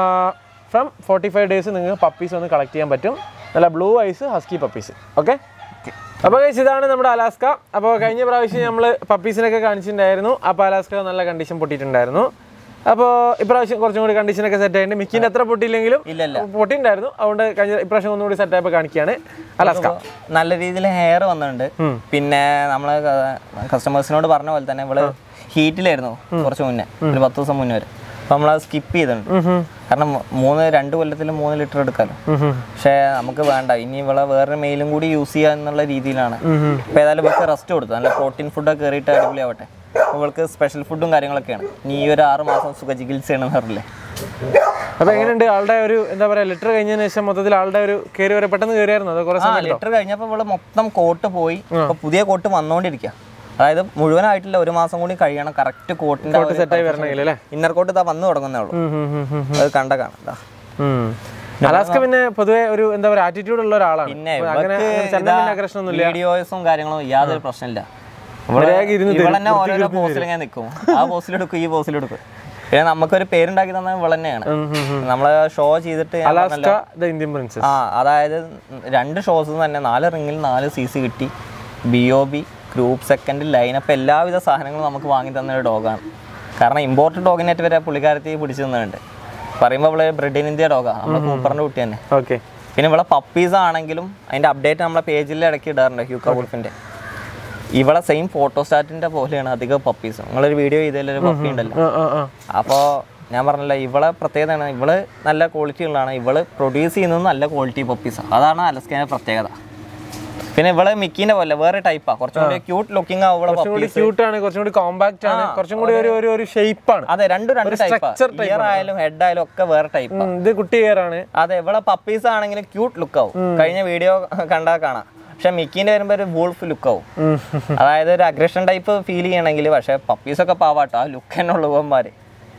ഫ്രം ഫോർട്ടി ഫൈവ് ഡേയ്സ് നിങ്ങൾക്ക് പപ്പീസ് ഒന്ന് കളക്ട് ചെയ്യാൻ പറ്റും നല്ല blue eyes husky puppies okay അപ്പോൾ guys, ഇതാണ് നമ്മുടെ അലാസ്ക അപ്പോൾ കഴിഞ്ഞ പ്രാവശ്യം നമ്മൾ പപ്പീസിനൊക്കെ കാണിച്ചിട്ടുണ്ടായിരുന്നു അപ്പോൾ അലാസ്ക നല്ല കണ്ടീഷൻ പൊട്ടിയിട്ടുണ്ടായിരുന്നു അപ്പോൾ ഇപ്രാവശ്യം കുറച്ചും കൂടി കണ്ടീഷനൊക്കെ സെറ്റ് ആയിട്ടുണ്ട് മിക്കിൻ്റെ എത്ര പൊട്ടിയില്ലെങ്കിലും ഇല്ല ഇല്ല പൊട്ടിയിട്ടുണ്ടായിരുന്നു അതുകൊണ്ട് കഴിഞ്ഞ ഇപ്രാവശ്യം ഒന്നുകൂടി സെറ്റ് ആയപ്പോൾ കാണിക്കുകയാണ് അലാസ്ക നല്ല രീതിയിൽ ഹെയർ വന്നിട്ടുണ്ട് പിന്നെ നമ്മള് കസ്റ്റമേഴ്സിനോട് പറഞ്ഞ പോലെ തന്നെ ഇവള് ഹീറ്റിലായിരുന്നു കുറച്ച് മുന്നേ ഒരു പത്ത് ദിവസം മുന്നേ വരെ അപ്പൊ നമ്മളത് സ്കിപ്പ് ചെയ്തിട്ടുണ്ട് കാരണം മൂന്ന് രണ്ട് കൊല്ലത്തിൽ മൂന്ന് ലിറ്റർ എടുക്കാലോ പക്ഷേ നമുക്ക് വേണ്ട ഇനി ഇവളെ വേറെ മെയിലും കൂടി യൂസ് ചെയ്യുക എന്നുള്ള രീതിയിലാണ് ഇപ്പൊ ഏതായാലും ഇവൾക്ക് റെസ്റ്റ് കൊടുത്തു നല്ല പ്രോട്ടീൻ ഫുഡൊക്കെ കയറിയിട്ട് അടിപൊളിയാവട്ടെ ഇവൾക്ക് സ്പെഷ്യൽ ഫുഡും കാര്യങ്ങളൊക്കെയാണ് ഇനി ഈ ഒരു ആറ് മാസം സുഖചികിത്സയാണെന്ന് പറഞ്ഞില്ലേ അപ്പോൾ എങ്ങനെയുണ്ട് ആളുടെ ഒരു എന്താ പറയുക ലിറ്റർ കഴിഞ്ഞതിന് ശേഷം മൊത്തത്തിൽ ആളുടെ ഒരു കയറി വരെ പെട്ടെന്ന് കയറിയായിരുന്നു അത് കുറേ ആ സമയം ലിറ്റർ കഴിഞ്ഞപ്പോൾ ഇവള് മൊത്തം കോട്ട് പോയി ഇപ്പൊ പുതിയ കോട്ട് വന്നോണ്ടിരിക്കുക അതായത് മുഴുവനായിട്ടില്ല ഒരു മാസം കൂടി കഴിയണം കറക്റ്റ് കോട്ടിന്റെ സെറ്റായി വരണമെങ്കിൽ അല്ലേ ഇന്നർ കോട്ട് ഇതാ വന്നു തുടങ്ങുന്നേ ഉള്ളൂ ഉം, ഉം, ഉം, ഉം. അത് കണ്ട കാണാം ദാ. ഉം. അലാസ്ക പിന്നെ പൊതുവെ ഒരു എന്താ പറയുക ആറ്റിറ്റ്യൂഡ് ഉള്ള ഒരാളാണ് പിന്നെ അപ്പൊ അങ്ങനെ ചന്ദന പിന്നെ അഗ്രഷൻ ഒന്നും വീഡിയോസും കാര്യങ്ങളും യാതൊരു പ്രശ്നമില്ല മര്യാദയ്ക്ക് ഇരുന്ന് ഇവൾ തന്നെ ഓരോരോ പോസ്റ്റിൽ ഇങ്ങനെ നിൽക്കും ആ പോസ്റ്റിലെടുക്കും ഈ പോസ്റ്റിലെടുക്കും പിന്നെ നമുക്കൊരു പേരുണ്ടാക്കി തന്നത് ഇവൾ തന്നെയാണ് നമ്മളെ ഷോ ചെയ്തിട്ട് ഞാൻ അലാസ്ക ദ ഇന്ത്യൻ പ്രിൻസസ് ആ അതായത് രണ്ട് ഷോസ് തന്നെ നാല് റിങ്ങിൽ നാല് സി സി കിട്ടി B O B group second lineup എല്ലാവിധ സാധനങ്ങളും നമുക്ക് വാങ്ങി തന്ന ഒരു ഡോഗാണ് കാരണം ഇമ്പോർട്ടഡ് ഡോഗിനായിട്ട് വരെ പുള്ളിക്കാരത്തി പിടിച്ചു തന്നിട്ടുണ്ട് പറയുമ്പോൾ അവള് ബ്രെഡ് ഇൻ ഇന്ത്യ ഡോഗാണ് നമ്മുടെ കൂപ്പറിൻ്റെ കുട്ടി തന്നെ ഓക്കെ പിന്നെ ഇവിടെ പപ്പീസ് ആണെങ്കിലും അതിൻ്റെ അപ്ഡേറ്റ് നമ്മളെ പേജിൽ ഇടയ്ക്ക് ഇടാറുണ്ട് ഹ്യൂക്ക വുൾഫിൻ്റെ ഇവളെ സെയിം ഫോട്ടോസ്റ്റാറ്റിൻ്റെ പോലെയാണ് അധികം പപ്പീസ് നിങ്ങളൊരു വീഡിയോ ചെയ്തതിലൊരു പപ്പി ഉണ്ടല്ലോ ആ ആ ആ അപ്പോൾ ഞാൻ പറഞ്ഞല്ലോ ഇവളെ പ്രത്യേകതയാണ് ഇവള് നല്ല ക്വാളിറ്റി ഉള്ളതാണ് ഇവള് പ്രൊഡ്യൂസ് ചെയ്യുന്നത് നല്ല ക്വാളിറ്റി പപ്പീസാണ് അതാണ് അലസ്കേൻ്റെ പ്രത്യേകത പിന്നെ ഇവള് മിക്കിന്റെ പോലെ വേറെ ടൈപ്പാ കുറച്ചും കൂടി ക്യൂട്ട് ലുക്കിംഗ് ആവും ഇവളെ കുറച്ചും കൂടി puppies. ക്യൂട്ട് ആണ് കുറച്ചും കൂടി കോമ്പാക്ട് ആണ് കുറച്ചും കൂടി ഒരു ഒരു ഒരു ഷേപ്പ് ആണ് അതെ രണ്ടും രണ്ട് ടൈപ്പാ structure type ഇയർ ആയാലും ഹെഡ് ആയാലും ഒക്കെ വേറെ ടൈപ്പ് ഉം, ഇത് കുട്ടി ഇയർ ആണ് അതെ ഇവളെ പപ്പീസ് ആണെങ്കിലും ക്യൂട്ട് ലുക്ക് ആവും കഴിഞ്ഞ വീഡിയോ കണ്ടാൽ കാണാം പക്ഷെ മിക്കിന്റെ വരുമ്പോ ഒരു വോൾഫ് ലുക്ക് ആവും ഉം. അതായത് ഒരു അഗ്രഷൻ ടൈപ്പ് ഫീൽ ചെയ്യണമെങ്കിൽ പക്ഷെ പപ്പീസ് ഒക്കെ പാവാട്ടോ ആ ലുക്ക് തന്നെ ഉള്ളു ഇവന്മാര്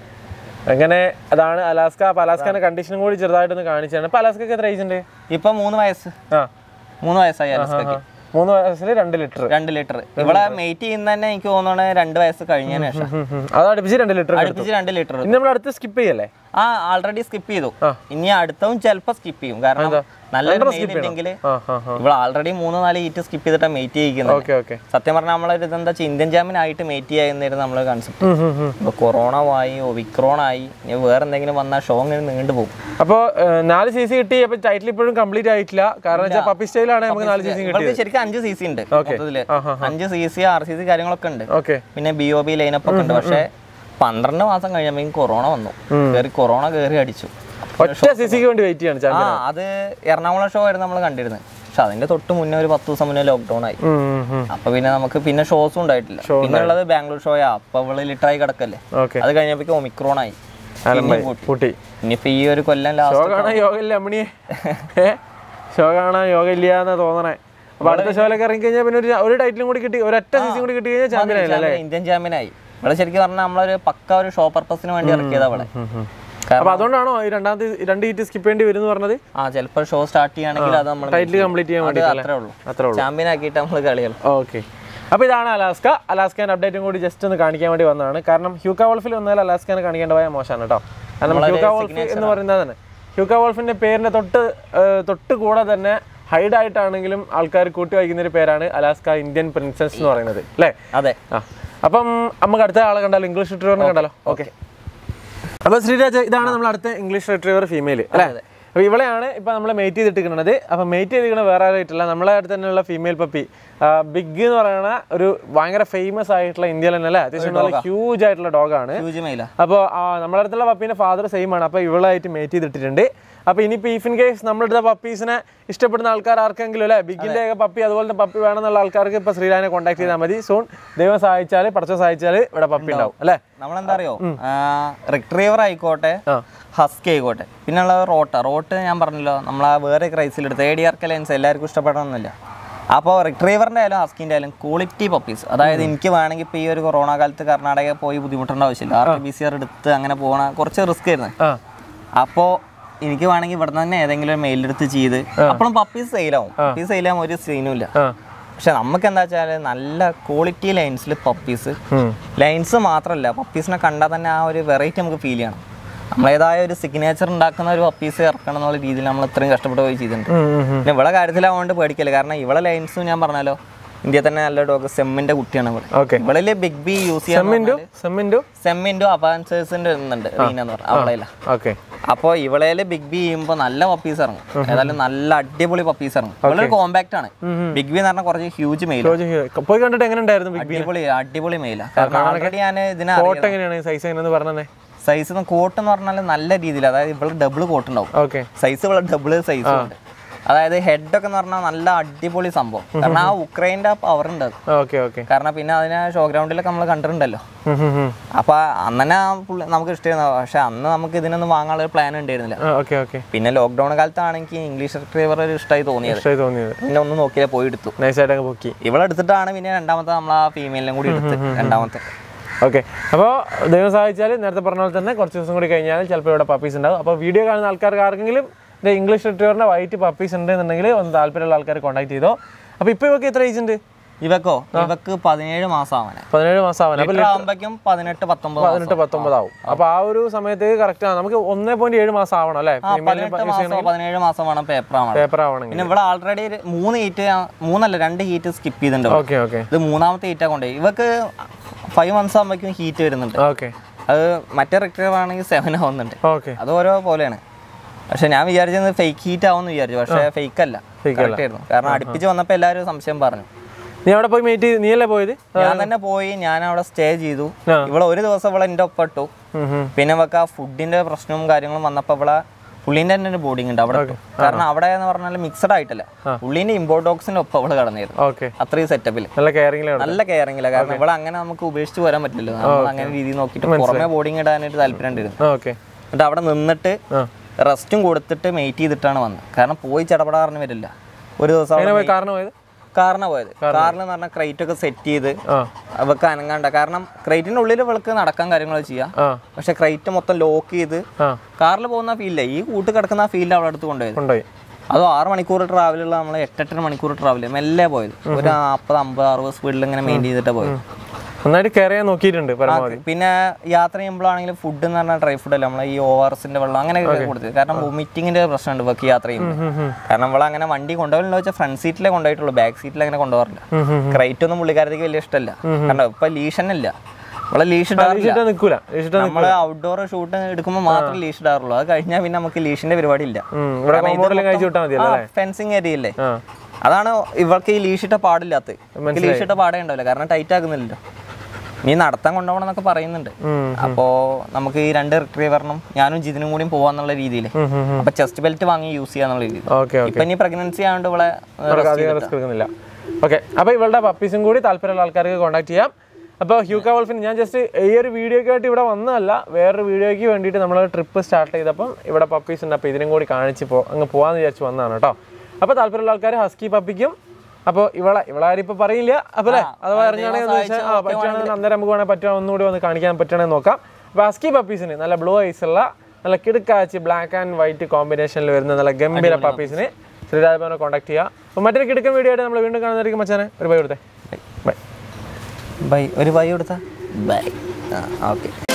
അങ്ങനെ അതാണ് അലാസ്ക അപ്പൊ അലാസ്കാന്റെ കണ്ടീഷനും കൂടി ചെറുതായിട്ടൊന്ന് കാണിച്ചാണ് അപ്പൊ അലാസ്കക്ക് എത്ര ഏജ് ഉണ്ട് ഇപ്പൊ മൂന്ന് വയസ്സ് ആ മൂന്ന് വയസ്സായി അലസ്കയ്ക്ക് മൂന്ന് വയസ്സിൽ രണ്ട് ലിറ്റർ രണ്ട് ലിറ്റർ ഇവളെ മെയ്റ്റ് ചെയ്യുന്ന തന്നെ എനിക്ക് തോന്നുന്നു രണ്ട് വയസ്സ് കഴിഞ്ഞതിന് ശേഷം അത് അടുപ്പിച്ച് രണ്ട് ലിറ്റർ അടുപ്പിച്ച് രണ്ട് ലിറ്റർ ഇനി നമ്മൾ അടുത്ത് സ്കിപ്പ് ചെയ്യല്ലേ ആ ആൾറെഡി സ്കിപ്പ് ചെയ്തു ഇനി അടുത്തവും ചിലപ്പോ സ്കിപ്പ് ചെയ്യും കാരണം നല്ലൊരു മെയിൽ ഉണ്ടെങ്കിൽ ആ ആ ആ ഇവൾ ആൾറെഡി മൂന്ന് നാല് ഈറ്റ് സ്കിപ്പ് ചെയ്തിട്ടാ മെയ്റ്റ് ചെയ്യിക്കുന്നത് ഓക്കെ ഓക്കെ സത്യം പറഞ്ഞാൽ നമ്മളൊരു ഇതെന്താ വെച്ചാൽ ഇന്ത്യൻ ജാമിനായിട്ട് മെയ്റ്റ് ചെയ്യുന്നതായിരുന്നു നമ്മളെ കൺസെപ്റ്റ് ഇപ്പൊ കൊറോണ ആയി ഒവിക്രോൺ ആയി ഇനി വേറെ എന്തെങ്കിലും വന്നാൽ ഷോ ഇങ്ങനെ നീണ്ടു പോകും അപ്പോ ഏഹ്, നാല് സി സി കിട്ടി അപ്പൊ ടൈറ്റിൽ ഇപ്പോഴും കംപ്ലീറ്റ് ആയിട്ടില്ല കാരണം വെച്ചാൽ പപ്പി സ്റ്റൈലാണ് നമുക്ക് നാല് സി സി കിട്ടി ഇവൾക്ക് ശരിക്കും അഞ്ച് സി സി ഉണ്ട് മൊത്തത്തില് അഞ്ച് C C R C C കാര്യങ്ങളൊക്കെ ഉണ്ട് ഓക്കെ പിന്നെ ബി ഒ ബി ലൈനപ്പ് ഒക്കെ ഉണ്ട് പക്ഷെ പന്ത്രണ്ട് മാസം കഴിഞ്ഞപ്പോഴേക്കും കൊറോണ വന്നു കയറി കൊറോണ കയറി അടിച്ചു ഒറ്റ സി സിക്ക് വേണ്ടി വെയിറ്റ് ചെയ്യാണ് ആ ചാമ്പ്യൻ അത് എറണാകുളം ഷോ ആയിരുന്നു നമ്മൾ കണ്ടിരുന്നത് പക്ഷെ അതിന്റെ തൊട്ട് മുന്നേ ഒരു പത്ത് ദിവസം മുന്നേ ലോക്ക്ഡൌൺ ആയി അപ്പൊ പിന്നെ നമുക്ക് പിന്നെ ഷോസും ഉണ്ടായിട്ടില്ല പിന്നെ ഉള്ളത് ബാംഗ്ലൂർ ഷോയാ അപ്പൊ അവള് ലിറ്ററായി കിടക്കല്ലേ ഓക്കെ അത് കഴിഞ്ഞപ്പോഴേക്കും ഒമിക്രോൺ ആയി അലമ്പായി പൂട്ടി ഇനിയിപ്പോ ഈ ഒരു കൊല്ലം ഷോ ലാസ്റ്റ് കാണാൻ യോഗ ഇല്ല അമ്മണിയെ ഏ ഷോ കാണാൻ യോഗ ഇല്ല എന്നാ തോന്നണേ അപ്പൊ അടുത്ത ഷോയിലൊക്കെ ഇറങ്ങി കഴിഞ്ഞാൽ പിന്നെ ഒരു ഒരു ടൈറ്റിലും കൂടി കിട്ടി ഒരൊറ്റ സി സി കൂടി കിട്ടി കഴിഞ്ഞാൽ ചാമ്പ്യൻ ആയില്ല അല്ലേ ഇന്ത്യൻ ചാമ്പ്യനായി ഇവിടെ ശരിക്കും പറഞ്ഞാൽ നമ്മളൊരു പക്ക ഒരു ഷോ പർപ്പസിന് വേണ്ടി ഇറക്കിയതാ അവളെ അപ്പൊ അതുകൊണ്ടാണോ ഈ രണ്ടാമത്തെ രണ്ട് ഹീറ്റ് സ്കിപ്പ് ചെയ്യേണ്ടി വരും എന്ന് പറഞ്ഞത് ആ ചിലപ്പോൾ ഷോ സ്റ്റാർട്ട് ചെയ്യുകയാണെങ്കിൽ അത് നമ്മൾ ടൈറ്റിൽ കംപ്ലീറ്റ് ചെയ്യാൻ അത് വേണ്ടി അത്രേ ഉള്ളൂ അത്രേ ഉള്ളൂ ചാമ്പ്യൻ ആക്കിയിട്ട് നമ്മൾ കളികൾ ഓക്കെ അപ്പോൾ ഇതാണ് അലാസ്ക അലാസ്കാൻ്റെ അപ്ഡേറ്റും കൂടി ജസ്റ്റ് ഒന്ന് കാണിക്കാൻ വേണ്ടി വന്നതാണ് കാരണം ഹ്യൂക്ക വോൾഫിൽ വന്നാൽ അലാസ്കാനെ കാണിക്കേണ്ട പോയ മോശമാണ് കേട്ടോ കാരണം ഹ്യൂക്ക വോൾഫ് എന്ന് പറയുന്നത് തന്നെ ഹ്യൂക്ക വോൾഫിന്റെ പേരിന്റെ തൊട്ട് ഏഹ്, തൊട്ട് കൂടെ തന്നെ ഹൈഡ് ആയിട്ടാണെങ്കിലും ആൾക്കാർ കൂട്ടി വായിക്കുന്ന ഒരു പേരാണ് അലാസ്ക ഇന്ത്യൻ പ്രിൻസസ് എന്ന് പറയുന്നത് അല്ലേ അതെ ആ അപ്പം നമുക്ക് അടുത്ത ആളെ കണ്ടാലോ ഇംഗ്ലീഷ് റിട്രീവറിനെ കണ്ടാലോ ഓക്കെ അപ്പൊ ശ്രീരാജ് ഇതാണ് നമ്മൾ അടുത്ത ഇംഗ്ലീഷ് റിട്രീവർ ഫീമെയിൽ അല്ലേ അപ്പൊ ഇവളെയാണ് ഇപ്പൊ നമ്മൾ മെയ്റ്റ് ചെയ്തിട്ടിരിക്കുന്നത് അപ്പൊ മെയ്റ്റ് ചെയ്തിരിക്കുന്നത് വേറെ ആരായിട്ടില്ല നമ്മളെ അടുത്ത് തന്നെയുള്ള ഫീമെയിൽ പപ്പി ബിഗ് എന്ന് പറയുന്ന ഒരു ഭയങ്കര ഫേമസ് ആയിട്ടുള്ള ഇന്ത്യയിൽ തന്നെ അല്ലേ അത്യാവശ്യം നല്ല ഹ്യൂജ് ആയിട്ടുള്ള ഡോഗാണ് ഹ്യൂജ് മെയില അപ്പോൾ നമ്മുടെ അടുത്തുള്ള പപ്പീൻ്റെ ഫാദർ സെയിം ആണ് അപ്പോൾ ഇവളായിട്ട് മേറ്റ് ചെയ്തിട്ടിട്ടുണ്ട് അപ്പോൾ ഇനിയിപ്പോൾ ഇഫ് ഇൻ കേസ് നമ്മുടെ അടുത്ത പപ്പീസിനെ ഇഷ്ടപ്പെടുന്ന ആൾക്കാർ ആർക്കെങ്കിലും അല്ലേ ബിഗിൻ്റെ ഒക്കെ പപ്പി അതുപോലത്തെ പപ്പി വേണമെന്നുള്ള ആൾക്കാർക്ക് ഇപ്പോൾ ശ്രീലാനെ കോൺടാക്ട് ചെയ്താൽ മതി സോൺ ദൈവം സഹായിച്ചാൽ പടച്ചോ സഹായിച്ചാൽ ഇവിടെ പപ്പി ഉണ്ടാവും അല്ലേ നമ്മളെന്താ അറിയോ റിട്രീവർ ആയിക്കോട്ടെ ആ. ഹസ്കി ആയിക്കോട്ടെ പിന്നെ ഉള്ളത് റോട്ട റോട്ട് ഞാൻ പറഞ്ഞല്ലോ നമ്മൾ ആ വേറെ ക്രൈസിൽ എടുത്ത് എ ഡി ആർ ലെൻസ് എല്ലാവർക്കും ഇഷ്ടപ്പെടണമെന്നില്ല അപ്പോൾ റിട്രീവറിൻ്റെ ആയാലും ഹസ്കിൻ്റെ ആയാലും ക്വാളിറ്റി പപ്പീസ് അതായത് എനിക്ക് വേണമെങ്കിൽ ഇപ്പോൾ ഈ ഒരു കൊറോണ കാലത്ത് കർണാടക പോയി ബുദ്ധിമുട്ടേണ്ട ആവശ്യമില്ല R T P C R എടുത്ത് അങ്ങനെ പോകണ കുറച്ച് റിസ്ക് ആയിരുന്നു ആ അപ്പോൾ എനിക്ക് വേണമെങ്കിൽ ഇവിടെ തന്നെ ഏതെങ്കിലും ഒരു മെയിലെടുത്ത് ചെയ്ത് അപ്പോഴും പപ്പീസ് സെയിലാവും പപ്പീസ് സെയിലാവും ഒരു സീനും ഇല്ല ആ പക്ഷെ നമുക്ക് എന്താ വെച്ചാൽ നല്ല ക്വാളിറ്റി ലൈൻസിൽ പപ്പീസ് ഉം. ലൈൻസ് മാത്രമല്ല പപ്പീസിനെ കണ്ടാൽ തന്നെ ആ ഒരു വെറൈറ്റി നമുക്ക് ഫീൽ ചെയ്യണം നമ്മളേതായ ഒരു സിഗ്നേച്ചർ ഉണ്ടാക്കുന്ന ഒരു പപ്പീസ് ഇറക്കണം എന്നുള്ള രീതിയിൽ നമ്മൾ ഇത്രയും കഷ്ടപ്പെട്ട് പോയി ചെയ്തിട്ടുണ്ട് ഉം, ഉം, ഉം. പിന്നെ ഇവളെ കാര്യത്തിലാവുകൊണ്ട് പേടിക്കല്ലേ കാരണം ഇവളെ ലൈൻസും ഞാൻ പറഞ്ഞല്ലോ ഇന്ത്യയിൽ തന്നെ നല്ല ഡോഗ് സെമ്മിന്റെ കുട്ടിയാണ് ഇവള് ഓക്കെ ഇവളിൽ ബിഗ് ബി യൂസ് ചെയ്യാൻ സെമ്മിൻറ്റു സെമ്മിൻറ്റു സെമ്മിൻഡോ അവാൻസേഴ്സിന്റെ ഒന്നുണ്ട് റീന എന്ന് പറഞ്ഞാൽ അവളയില ഓക്കെ അപ്പോൾ ഇവളേല് ബിഗ് ബി ചെയ്യുമ്പോൾ നല്ല പപ്പീസ് ഇറങ്ങും ഏതായാലും നല്ല അടിപൊളി പപ്പീസ് ഇറങ്ങും ഇവളൊരു കോമ്പാക്ട് ആണ് ബിഗ് ബി എന്ന് പറഞ്ഞാൽ കുറച്ച് ഹ്യൂജ് മെയിൽ പോയി കണ്ടിട്ട് എങ്ങനെ ഉണ്ടായിരുന്നു ബിഗ് ബി അടിപൊളി അടിപൊളി മെയില കാരണം ആൾറെഡി ഞാൻ ഇതിനെ കോട്ട് എങ്ങനെയാണ് സൈസ് എങ്ങനെയെന്ന് പറഞ്ഞേ സൈസ് കോട്ട് എന്ന് പറഞ്ഞാൽ നല്ല രീതിയിൽ അതായത് ഇവള് ഡബിൾ കോട്ട് ഉണ്ടാവും ഓക്കെ സൈസ് ഇവിടെ ഡബിൾ സൈസ് ഉണ്ട് അതായത് ഹെഡ് ഒക്കെ എന്ന് പറഞ്ഞാൽ നല്ല അടിപൊളി സംഭവം കാരണം ആ ഉക്രൈൻ്റെ ആ പവർ ഉണ്ട് അത്. ഓക്കെ ഓക്കെ കാരണം പിന്നെ അതിനെ ഷോ ഗ്രൗണ്ടിലൊക്കെ നമ്മൾ കണ്ടിട്ടുണ്ടല്ലോ അപ്പൊ അന്നെ ആ പുള്ളി നമുക്ക് ഇഷ്ടമായിരുന്നു പക്ഷെ അന്ന് നമുക്ക് ഇതിനൊന്നും വാങ്ങാനുള്ള ഒരു പ്ലാൻ ഉണ്ടായിരുന്നില്ല ഓക്കെ ഓക്കെ പിന്നെ ലോക്ക്ഡൌൺ കാലത്താണ് എനിക്ക് ഇംഗ്ലീഷ് ഡ്രൈവർ ഒരു ഇഷ്ടമായി തോന്നിയത് ഇഷ്ടമായി തോന്നിയത് പിന്നെ ഒന്നും നോക്കിയാൽ പോയി എടുത്തു നൈസായിട്ട് അങ്ങ് പൊക്കി ഇവളെ എടുത്തിട്ടാണ് പിന്നെ രണ്ടാമത്തെ നമ്മൾ ആ ഫീമെയിലിനും കൂടി എടുത്ത് രണ്ടാമത്തെ ഓക്കെ അപ്പോൾ ദൈവം സഹായിച്ചാൽ നേരത്തെ പറഞ്ഞ പോലെ തന്നെ കുറച്ച് ദിവസം കൂടി കഴിഞ്ഞാൽ ചിലപ്പോൾ ഇവിടെ പപ്പീസ് ഉണ്ടാവും അപ്പോൾ വീഡിയോ കാണുന്ന ആൾക്കാർക്ക് ആർക്കെങ്കിലും ഇത് ഇംഗ്ലീഷ് റിട്രീവറിൻ്റെ വൈറ്റ് പപ്പീസ് ഉണ്ടെന്നുണ്ടെങ്കിൽ ഒന്ന് താല്പര്യമുള്ള ആൾക്കാർ കോൺടാക്ട് ചെയ്തോ അപ്പോൾ ഇപ്പോൾ ഇവർക്ക് എത്ര ഏജ് ഉണ്ട് ഇവക്കോ ഇവക്ക് പതിനേഴ് മാസം ആവാനെ പതിനേഴ് മാസം ആവാൻ അപ്പോൾ ആവുമ്പോഴേക്കും പതിനെട്ട് പത്തൊമ്പത് മാസം. പതിനെട്ട് പത്തൊമ്പതാവും അപ്പോൾ ആ ഒരു സമയത്ത് കറക്റ്റ് ആണ് നമുക്ക് ഒന്നേ പോയിന്റ് ഏഴ് മാസം ആവണം അല്ലേ ആ, പതിനെട്ട് മാസമോ പതിനേഴ് മാസം വേണം പേപ്പർ ആവണം പേപ്പർ ആവണമെങ്കിൽ പിന്നെ ഇവിടെ ആൾറെഡി മൂന്ന് ഹീറ്റ് മൂന്നല്ല രണ്ട് ഹീറ്റ് സ്കിപ്പ് ചെയ്തിട്ടുണ്ട് ഓക്കെ ഓക്കെ ഇത് മൂന്നാമത്തെ ഹീറ്റാ കൊണ്ടുപോയി ഇവക്ക് ഫൈവ് മന്ത്സ് ആകുമ്പോഴേക്കും ഹീറ്റ് വരുന്നുണ്ട് ഓക്കെ അത് മറ്റേ റിക്ടർ ആണെങ്കിൽ സെവൻ ആവുന്നുണ്ട് ഓക്കെ അത് ഓരോ പോലെയാണ് പക്ഷെ ഞാൻ വിചാരിച്ചത് ഫേക്ക് ഹീറ്റ് ആവുമെന്ന് വിചാരിച്ചു പക്ഷേ ഫേക്ക് അല്ല Correct ആയിരുന്നു കാരണം അടുപ്പിച്ച് വന്നപ്പോൾ എല്ലാവരും സംശയം പറഞ്ഞു നീ അവിടെ പോയി മീറ്റ് ചെയ്ത് നീയല്ലേ പോയത് ഞാൻ തന്നെ പോയി ഞാൻ അവിടെ സ്റ്റേ ചെയ്തു ആ. ഇവിടെ ഒരു ദിവസം ഇവിടെ എൻ്റെ ഒപ്പം ഇട്ടു ഉം, ഉം. പിന്നെ ഇവക്ക് ആ ഫുഡിന്റെ പ്രശ്നവും കാര്യങ്ങളും വന്നപ്പോൾ ഇവിടെ പുള്ളീൻ്റെ തന്നെ ഒരു ബോർഡിങ് ഉണ്ട് അവിടെ കാരണം അവിടെ എന്ന് പറഞ്ഞാൽ മിക്സഡ് ആയിട്ടല്ല പുള്ളീൻ്റെ ഇമ്പോർട്ട് ഡോഗ്സിന്റെ ഒപ്പം അവള് കടന്നിരുന്നു ഓക്കെ അത്രയും സെറ്റപ്പിൽ നല്ല കെയറിങ്ങിലാണ് നല്ല കെയറിങ്ങില്ല കാരണം ഇവിടെ അങ്ങനെ നമുക്ക് ഉപേക്ഷിച്ച് വരാൻ പറ്റില്ലല്ലോ നമ്മൾ അങ്ങനെ രീതി നോക്കിയിട്ട് പുറമെ ബോർഡിങ് ഇടാനായിട്ട് താല്പര്യം ഉണ്ടായിരുന്നു ഓക്കെ എന്നിട്ട് അവിടെ നിന്നിട്ട് ആ. റെസ്റ്റും കൊടുത്തിട്ട് മെയ്റ്റ് ചെയ്തിട്ടാണ് വന്നത് കാരണം പോയി ചടപടാറിന് വരില്ല ഒരു ദിവസം അവിടെ എങ്ങനെ പോയി കാരണം പോയത് കാറിനാ പോയത് കാറിൽ എന്ന് പറഞ്ഞാൽ ക്രൈറ്റ് ഒക്കെ സെറ്റ് ചെയ്ത് ആ അവർക്ക് അനങ്ങാണ്ട കാരണം ക്രൈറ്റിന്റെ ഉള്ളിൽ ഇവൾക്ക് നടക്കാൻ കാര്യങ്ങൾ ചെയ്യാം ആ പക്ഷെ ക്രൈറ്റ് മൊത്തം ലോക്ക് ചെയ്ത് ആ കാറിൽ പോകുന്ന ഫീലില്ല ഈ കൂട്ട് കിടക്കുന്ന ആ ഫീലിൽ അവളെ അടുത്ത് കൊണ്ടുപോയത് കൊണ്ടുപോയി അതോ ആറ് മണിക്കൂർ ട്രാവലുള്ള നമ്മൾ എട്ടെട്ടര മണിക്കൂർ ട്രാവൽ മെല്ലെ പോയത് ഒരു നാൽപ്പത് അമ്പത് അറുപത് സ്പീഡിൽ ഇങ്ങനെ മെയിൻ ചെയ്തിട്ടാണ് പോയത് നന്നായിട്ട് കെയർ ചെയ്യാൻ നോക്കിയിട്ടുണ്ട് പരമാവധി പിന്നെ യാത്ര ചെയ്യുമ്പോഴാണെങ്കിലും ഫുഡ് എന്ന് പറഞ്ഞാൽ ഡ്രൈ ഫുഡ് അല്ല നമ്മളെ ഈ ഒ ആർ എസിന്റെ വെള്ളം അങ്ങനെ കൊടുത്തത് കാരണം വൊമിറ്റിങ്ങിന്റെ പ്രശ്നമുണ്ട് ഇവർക്ക് യാത്ര ചെയ്യുമ്പോൾ കാരണം നമ്മൾ അങ്ങനെ വണ്ടി കൊണ്ടുപോകില്ല വെച്ചാൽ ഫ്രണ്ട് സീറ്റിലേ കൊണ്ടുപോയിട്ടുള്ളൂ ബാക്ക് സീറ്റിൽ അങ്ങനെ കൊണ്ടുപോകാറില്ല ഉം, ഉം, ക്രൈറ്റ് ഒന്നും പുള്ളിക്കാരത്തേക്ക് വലിയ ഇഷ്ടമല്ല കാരണം ഇപ്പൊ ലീഷൻ ഇല്ല നമ്മളെ ലീഷ് ഇടാറില്ല ഇഷ്ടം നിൽക്കൂല ഇഷ്ടം നമ്മൾ ഔട്ട്ഡോർ ഷൂട്ട് എടുക്കുമ്പോൾ മാത്രം ലീഷ് ഇടാറുള്ളൂ അത് കഴിഞ്ഞാൽ പിന്നെ നമുക്ക് ലീഷിന്റെ പരിപാടി ഇല്ല ഇവിടെ കോമ്പൗണ്ടിലും കഴിച്ചു വിട്ടാൽ മതിയല്ലോ അല്ലേ ഫെൻസിങ് ഏരിയ ഇല്ലേ ആ അതാണ് ഇവർക്ക് ഈ ലീഷ് ഇട്ട പാടില്ലാത്തത് ലീഷ് ഇട്ട പാടേ ഉണ്ടാവില്ല കാരണം ടൈറ്റ് ആക്കുന്നില്ലല്ലോ നീ നടത്താൻ കൊണ്ടുപോകണം എന്നൊക്കെ പറയുന്നുണ്ട് ഉം. അപ്പോ നമുക്ക് ഈ രണ്ട് റിട്രീവറിനും ഞാനും ജിതിനും കൂടിയും പോവാന്നുള്ള രീതിയിൽ ഉം, ഉം, ഉം. അപ്പൊ ചെസ്റ്റ് ബെൽറ്റ് വാങ്ങി യൂസ് ചെയ്യാന്നുള്ള രീതി ഓക്കെ ഓക്കെ ഇപ്പൊ ഇനി പ്രഗ്നൻസി ആയതുകൊണ്ട് ഇവിടെ നമുക്ക് അധികം റിസ്ക് എടുക്കുന്നില്ല ഓക്കെ അപ്പോൾ ഇവളുടെ പപ്പീസും കൂടി താല്പര്യമുള്ള ആൾക്കാർക്ക് കോൺടാക്ട് ചെയ്യാം അപ്പോൾ ഹ്യൂക്ക വോൾഫിന് ഞാൻ ജസ്റ്റ് ഈ ഒരു വീഡിയോയ്ക്ക് ആയിട്ട് ഇവിടെ വന്നതല്ല വേറൊരു വീഡിയോയ്ക്ക് വേണ്ടിയിട്ട് നമ്മൾ ട്രിപ്പ് സ്റ്റാർട്ട് ചെയ്തപ്പം ഇവിടെ പപ്പീസ് ഉണ്ട് അപ്പോൾ ഇതിനും കൂടി കാണിച്ച് പോ അങ്ങ് പോകാമെന്ന് വിചാരിച്ച് വന്നതാണ് കേട്ടോ അപ്പോൾ താല്പര്യമുള്ള ആൾക്കാർ ഹസ്കി പപ്പിക്കും അപ്പോൾ ഇവളെ ഇവളാരും ഇപ്പോൾ പറയില്ല അപ്പോൾ അല്ലേ അഥവാ അറിഞ്ഞാണെങ്കിൽ ഒന്ന് വെച്ചാൽ ആ പറ്റുകയാണെങ്കിൽ അന്നേരം നമുക്ക് വേണമെങ്കിൽ പറ്റുക ഒന്നുകൂടി വന്ന് കാണിക്കാൻ പറ്റുകയാണെങ്കിൽ നോക്കാം അപ്പോൾ ഹസ്കി പപ്പീസിന് നല്ല ബ്ലൂ ഐസ് ഉള്ള നല്ല കിടുക്കാച്ചി ബ്ലാക്ക് ആൻഡ് വൈറ്റ് കോമ്പിനേഷനിൽ വരുന്ന നല്ല ഗംഭീര പപ്പീസിന് ശ്രീരാജഭവനെ കോൺടാക്ട് ചെയ്യുക അപ്പോൾ മറ്റൊരു കിടക്കൻ വീഡിയോ ആയിട്ട് നമ്മൾ വീണ്ടും കാണുന്നതായിരിക്കും മച്ചാനെ ഒരു ബൈ കൊടുത്തേ ബൈ ബൈ ഒരു ബൈ കൊടുത്താ ബൈ ഓക്കെ